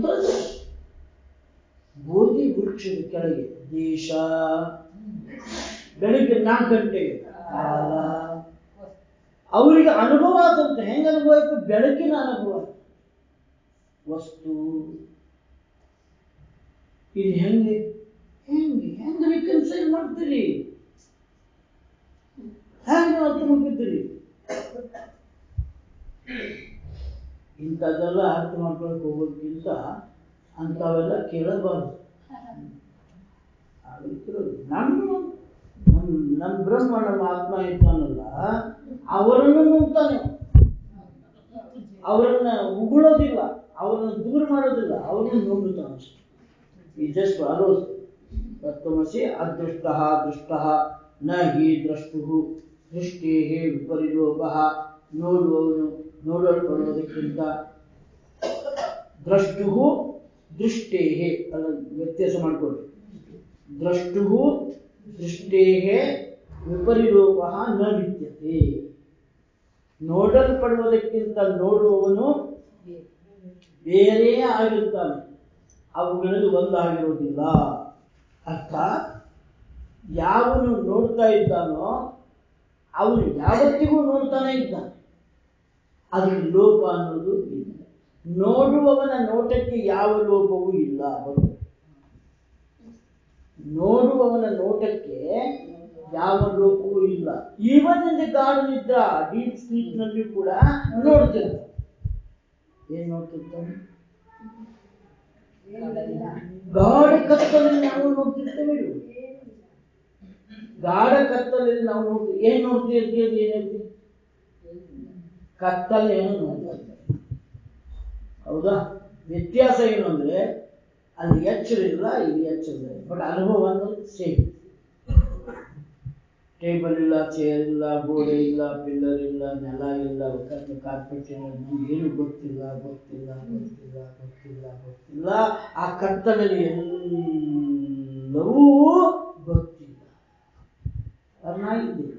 ಬೋಧಿ ವೃಕ್ಷದ ಕೆಳಗೆ ದೇಶ ಬೆಳಿಗ್ಗೆ ನಾಲ್ಕು ಗಂಟೆಗೆ ಕಾಲ ಅವರಿಗೆ ಅನುಭವ ಆದಂತೆ ಹೆಂಗ ಅನುಭವ ಆಯ್ತು ಬೆಳಕಿನ ಅನುಭವ ಆಯ್ತು ವಸ್ತು ಇದು ಹೆಂಗೆ ಹೆಂಗೆ ಹೆಂಗೆ ರಿಕನ್ಸೈಲ್ ಮಾಡ್ತೀರಿ ಹೆಂಗೆ ಅರ್ಥ ಮಾಡ್ಕೊತೀರಿ ಇಂಥದ್ದೆಲ್ಲ ಅರ್ಥ ಮಾಡ್ಕೊಳಕ್ ಹೋಗೋದಕ್ಕಿಂತ ಅಂಥವೆಲ್ಲ ಕೇಳಬಾರ್ದು ಅದಕ್ಕೆ ನಮ್ಮ ನಮ್ಮ ನಮ್ಮ ಬ್ರಹ್ಮ ನಮ್ಮ ಆತ್ಮ ಇದ್ದಾನಲ್ಲ ಅವರನ್ನು ನಂಬ್ತಾನೆ ಅವರನ್ನ ಉಗುಳೋದಿಲ್ಲ ಅವರನ್ನು ದೂರ ಮಾಡೋದಿಲ್ಲ ಅವರನ್ನು ನಂಬುತ್ತಾನೆ ಅಷ್ಟೇ ಈ ಜಸ್ಟ್ ಅಲೋಸ್ ತತ್ವಮಸಿ ಅದೃಷ್ಟ ದೃಷ್ಟ ನ ಹಿ ದೃಷ್ಟು ದೃಷ್ಟೇ ವಿಪರಿಲೋಪ ನೋಡುವವನು ನೋಡಲ್ಪಡುವುದಕ್ಕಿಂತ ದ್ರಷ್ಟು ದೃಷ್ಟೇ ಅಲ್ಲ ವ್ಯತ್ಯಾಸ ಮಾಡಿಕೊಳ್ಳಿ ದ್ರಷ್ಟು ದೃಷ್ಟೇ ವಿಪರಿಲೋಪ ನ ವಿದ್ಯತೆ ನೋಡಲ್ಪಡುವುದಕ್ಕಿಂತ ನೋಡುವವನು ಬೇರೆಯೇ ಆಗಿರ್ತಾನೆ ಅವುಗಳಲ್ಲಿ ಒಂದಾಗಿರೋದಿಲ್ಲ ಅರ್ಥಾತ್ ಯಾವನು ನೋಡ್ತಾ ಇದ್ದಾನೋ ಅವನು ಯಾವತ್ತಿಗೂ ನೋಡ್ತಾನೆ ಇದ್ದಾನೆ ಅದಕ್ಕೆ ಲೋಪ ಅನ್ನೋದು ಇಲ್ಲ ನೋಡುವವನ ನೋಟಕ್ಕೆ ಯಾವ ಲೋಪವೂ ಇಲ್ಲ ಬರುತ್ತೆ ನೋಡುವವನ ನೋಟಕ್ಕೆ ಯಾವ ಲೋಪವೂ ಇಲ್ಲ ಈವನ್ ಇನ್ ದಿ ಗಾಢ ನಿದ್ರಾ ಡೀಪ್ ಸ್ಲೀಪ್ ನಲ್ಲಿಯೂ ಕೂಡ ನೋಡ್ತಿರ್ತಾನೆ ಏನ್ ನೋಡ್ತಿರ್ತಾನೆ ಗಾಢ ಕತ್ತಲಲ್ಲಿ ನಾವು ನೋಡ್ತಿರ್ತೇವೆ ಇವು. ಗಾಢ ಕತ್ತಲಲ್ಲಿ ನಾವು ನೋಡ್ತೀವಿ ಏನ್ ನೋಡ್ತೀವಿ ಅಂತ ಹೇಳಿದ್ರೆ ಏನ್ ಹೇಳ್ತೀವಿ ಕತ್ತಲೆಯನ್ನು ನೋಡ್ತಾ ಇದ್ದೇವೆ ಹೌದಾ ವ್ಯತ್ಯಾಸ ಏನು ಅಂದ್ರೆ ಅಲ್ಲಿ ಎಚ್ಚರ ಇಲ್ಲ ಇಲ್ಲಿ ಎಚ್ಚರ ಇದೆ ಬಟ್ ಅನುಭವ ಅನ್ನೋದು ಸೇಮ್ ಟೇಬಲ್ ಇಲ್ಲ ಚೇರ್ ಇಲ್ಲ ಗೋಡೆ ಇಲ್ಲ ಪಿಲ್ಲರ್ ಇಲ್ಲ ನೆಲ ಇಲ್ಲ ಕಾರ್ಪೆಟ್ ಇಲ್ಲ ನಮ್ಗೆ ಏನು ಗೊತ್ತಿಲ್ಲ ಗೊತ್ತಿಲ್ಲ ಗೊತ್ತಿಲ್ಲ ಗೊತ್ತಿಲ್ಲ ಗೊತ್ತಿಲ್ಲ ಆ ಕತ್ತಲಲ್ಲಿ ಎಲ್ಲವೂ ಗೊತ್ತಿಲ್ಲ ಅರ್ನಾಗಿದ್ದೆ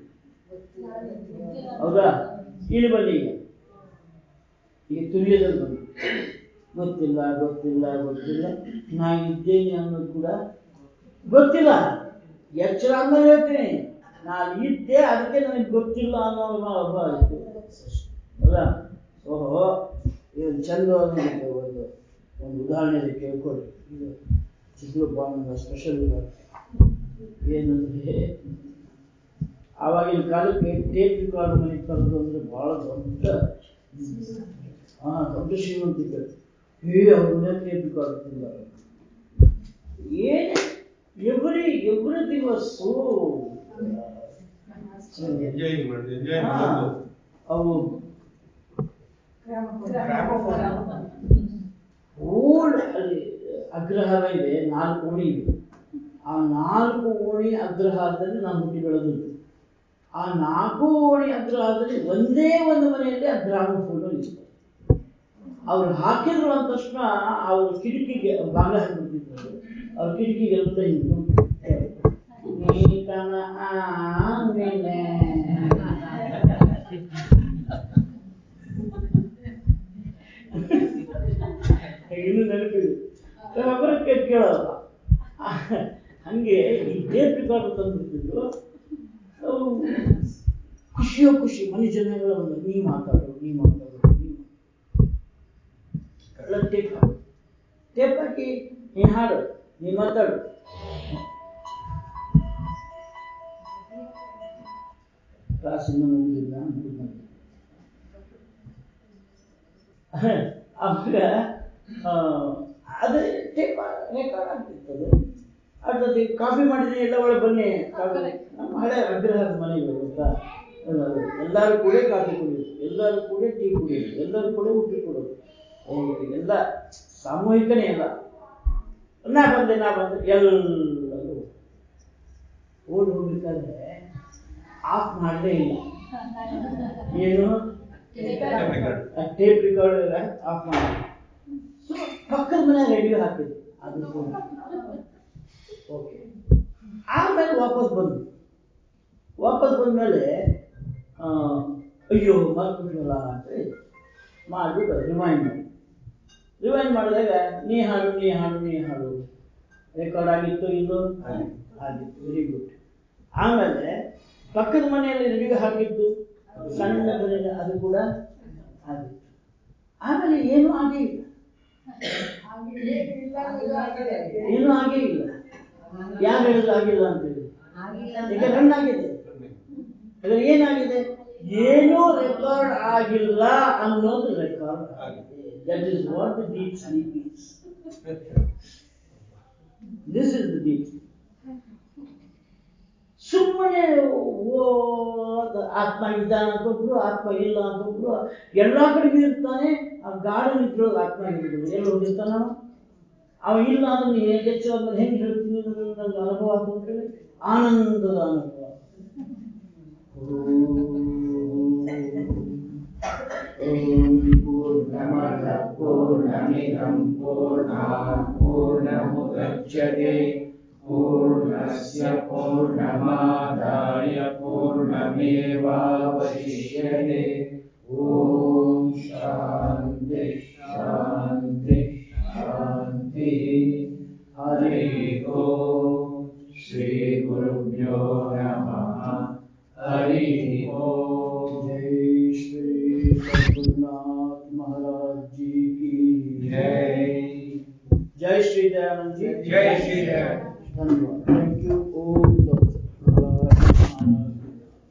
ಹೌದಾ ಇಲ್ಲಿ ಬನ್ನಿ ಈಗ ಈಗ ತುರಿಯದಲ್ಲಿ ಬನ್ನಿ ಗೊತ್ತಿಲ್ಲ ಗೊತ್ತಿಲ್ಲ ಗೊತ್ತಿಲ್ಲ ನಾ ಇದ್ದೇನೆ ಅನ್ನೋದು ಕೂಡ ಗೊತ್ತಿಲ್ಲ ಎಚ್ಚರ ಆದ್ಮೇಲೆ ಹೇಳ್ತೀನಿ ನಾನು ಇದ್ದೆ ಅದಕ್ಕೆ ನನಗೆ ಗೊತ್ತಿಲ್ಲ ಅನ್ನೋ ಅನುಭವ ಆಯ್ತು ಹೌದಾ ಓಹೋ ಇದು ಚಂದವಾದ ಒಂದು ಒಂದು ಒಂದು ಉದಾಹರಣೆ ಕೇಳ್ಕೊಳ್ಳಿ ಇದು ಚಿಕ್ಕಪ್ಪ ಸ್ಪೆಷಲ್ ಏನಂದ್ರೆ ಆವಾಗಿನ ಕಾಲಕ್ಕೆ ಟೇಪ್ ರಿಕಾರ್ಡ್ ಮನೆಗೆ ತರೋದು ಅಂದ್ರೆ ಬಹಳ ದೊಡ್ಡ ಹಾ ದೊಡ್ಡ ಶ್ರೀಮಂತಿಕೆ ಏ ಅವ್ರ ಮನೆ ಟೇಪ್ ರಿಕಾರ್ಡ್ ತಿಂದಾರೆ ಏನ್ every everything was so enjoy ಮಾಡಿದೆ ಎಂಜಾಯ್ ಹಾ, ಮಾಡೋದು ಅವು ಗ್ರಾಮಫೋನ್. ಓಲ್ಡ್ ಅಲ್ಲಿ ಅಗ್ರಹಾರ ಇದೆ ನಾಲ್ಕು ಓಣಿ ಇದೆ ಆ ನಾಲ್ಕು ಓಣಿ ಅಗ್ರಹಾರದಲ್ಲಿ ನಾನು ಹುಟ್ಟಿ ಬೆಳೆದದ್ದು ಆ ನಾಲ್ಕು ಓಣಿ ಅಗ್ರಹಾರದಲ್ಲಿ ಒಂದೇ ಒಂದು ಮನೆಯಲ್ಲಿ ಆ ಗ್ರಾಮಫೋನ್ ಇತ್ತು ಅವ್ರು ಹಾಕಿದ್ರು ಅಂದ ತಕ್ಷಣ ಅವ್ರ ಕಿಟಕಿಗೆ ಬಾಗ ಹಾಕಿಬಿಡ್ತಿದ್ರು ಅವ್ರ ಕಿಟಕಿಗೆಲ್ಲ ಹಿಂಗೆ ನೀ ಕಣ ಆಂಗನೆ. ಇನ್ನು ನೆನಪಿದೆ ಒಬ್ಬರಕ್ಕೆ ಕೇಳಲ್ಲ ಹಂಗೆ ಈ ಟೇಪ್ ರೆಕಾರ್ಡ್ ತಂದ್ಬಿಡ್ತಿದ್ರು ಅವು ಖುಷಿಯೋ ಖುಷಿ ಮನೆ ಜನಗಳ ಒಂದು ನೀ ಮಾತಾಡು ನೀ ಮಾತಾಡು ನೀ ಮಾತಾಡು ಟೇಪ್ ಹಾಕು ಟೇಪ್ ಹಾಕಿ ನೀ ಹಾಡು ನೀ ಮಾತಾಡು ಕ್ಲಾಸಿಂದ ಮುಗಿದಿಲ್ಲ ಮುಗಿದ ಅವಾಗ ಆ, ಅದೇ ಟೇಪ್ ರೆಕಾರ್ಡ್ ಆಗ್ತಿತ್ತು ಅದು ಅಷ್ಟೊತ್ತಿ ಕಾಫಿ ಮಾಡಿದ್ರೆ ಎಲ್ಲ ಒಳಗೆ ಬನ್ನಿ ಕಾಫಿ ನಮ್ಮ ಹಳೆ ಅಗ್ರಹಾರದ ಮನೆಗಳು ಗೊತ್ತಾ ಅದು ಅದು. ಎಲ್ಲರೂ ಕೂಡ ಕಾಫಿ ಕುಡಿಯೋದು ಎಲ್ಲರೂ ಕೂಡ ಟೀ ಕುಡಿಯೋದು ಎಲ್ಲರೂ ಕೂಡ ಊಟ ಕೊಡೋದು ಏ, ಎಲ್ಲ ಸಾಮೂಹಿಕನೇ ಎಲ್ಲ ನಾ ಬಂದೆ ನಾ ಬಂದೆ ಎಲ್ಲರೂ ಓಡಿ ಹೋಗ್ಬೇಕಾದ್ರೆ ಆಫ್ ಮಾಡಲೇ ಇಲ್ಲ ಏನು ಟೇಪ್ ರಿಕಾರ್ಡ್ ಆಫ್ ಮಾಡಿ ಸೊ ಪಕ್ಕದ ಮನೆ ರೇಡಿಯೋ ಹಾಕಿದ್ರು ಅದು ಕೂಡ ಓಕೆ ಆಮೇಲೆ ವಾಪಸ್ ಬಂದು ವಾಪಸ್ ಬಂದ್ಮೇಲೆ ಆ, ಅಯ್ಯೋ ಮರ್ಬಿಟ್ವಲ್ಲ ಅಂತೇಳಿ ಮಾಡಿಬಿಟ್ಟು ರಿವೈಂಡ್ ಮಾಡಿ ರಿವೈಂಡ್ ಮಾಡಿದಾಗ ನೀ ಹಾಡು ನೀ ಹಾಡು ನೀ ಹಾಡು ರೆಕಾರ್ಡ್ ಆಗಿತ್ತು ಇದು ಆಗಿತ್ತು ವೆರಿ ಗುಡ್ ಆಮೇಲೆ ಪಕ್ಕದ ಮನೆಯಲ್ಲಿ ರೇಡಿಯೋ ಹಾಕಿದ್ದು ಸಣ್ಣ ಧ್ವನಿಯಲ್ಲಿ ಅದು ಕೂಡ ಆಗಿತ್ತು ಆಮೇಲೆ ಏನೂ ಆಗೇ ಇಲ್ಲ ಏನೂ ಆಗೇ ಇಲ್ಲ ಯಾರು ಹೇಳಿದ್ರು ಆಗಿಲ್ಲ ಅಂತೇಳಿ ಈಗ ರನ್ ಆಗಿದೆ ಅದ್ರ ಏನಾಗಿದೆ ಏನೂ ರೆಕಾರ್ಡ್ ಆಗಿಲ್ಲ ಅನ್ನೋದು ರೆಕಾರ್ಡ್ ಆಗಿದೆ that is what the deep sleep is this is the deep ಸುಮ್ಮನೆ ಓ ಅದು ಆತ್ಮ ಇದ್ದಾನೆ ಅಂತೊಬ್ರು ಆತ್ಮ ಇಲ್ಲ ಅಂತೊಬ್ರು ಎಲ್ಲಾ ಕಡೆಗೂ ಇರ್ತಾನೆ ಆ ಗಾಢ ನಿಂತಿರೋದು ಆತ್ಮ ಇರೋದು ಎಲ್ಲಿ ಹೋಗಿರ್ತಾನ ಅವ? ಅವ ಇಲ್ಲ ಅಂದ್ರೆ ನೀವು ಹೇಗೆ ಹೆಚ್ಚಾದ್ಮೇಲೆ ಹೆಂಗೆ ಹೇಳ್ತೀನಿ ಅನ್ನೋದು ನಂಗೆ ಅನುಭವ ಆಯ್ತು ಅಂತ ಹೇಳಿ ಆನಂದದ ಅನುಭವ ಓಂ पूर्णमद पूर्णमिदं पूर्णात् पूर्णमुदच्यते पूर्णस्य पूर्णमादाय पूर्णमेवावशिष्यते ॐ शान्ति शान्ति शान्तिः हरिः ॐ श्रीगुरुभ्यो नमः हरिः ॐ जय श्री सद्गुरुनाथ महाराज जी की जय जय श्री दयानंद जी जय श्री दयानंद। धन्यवाद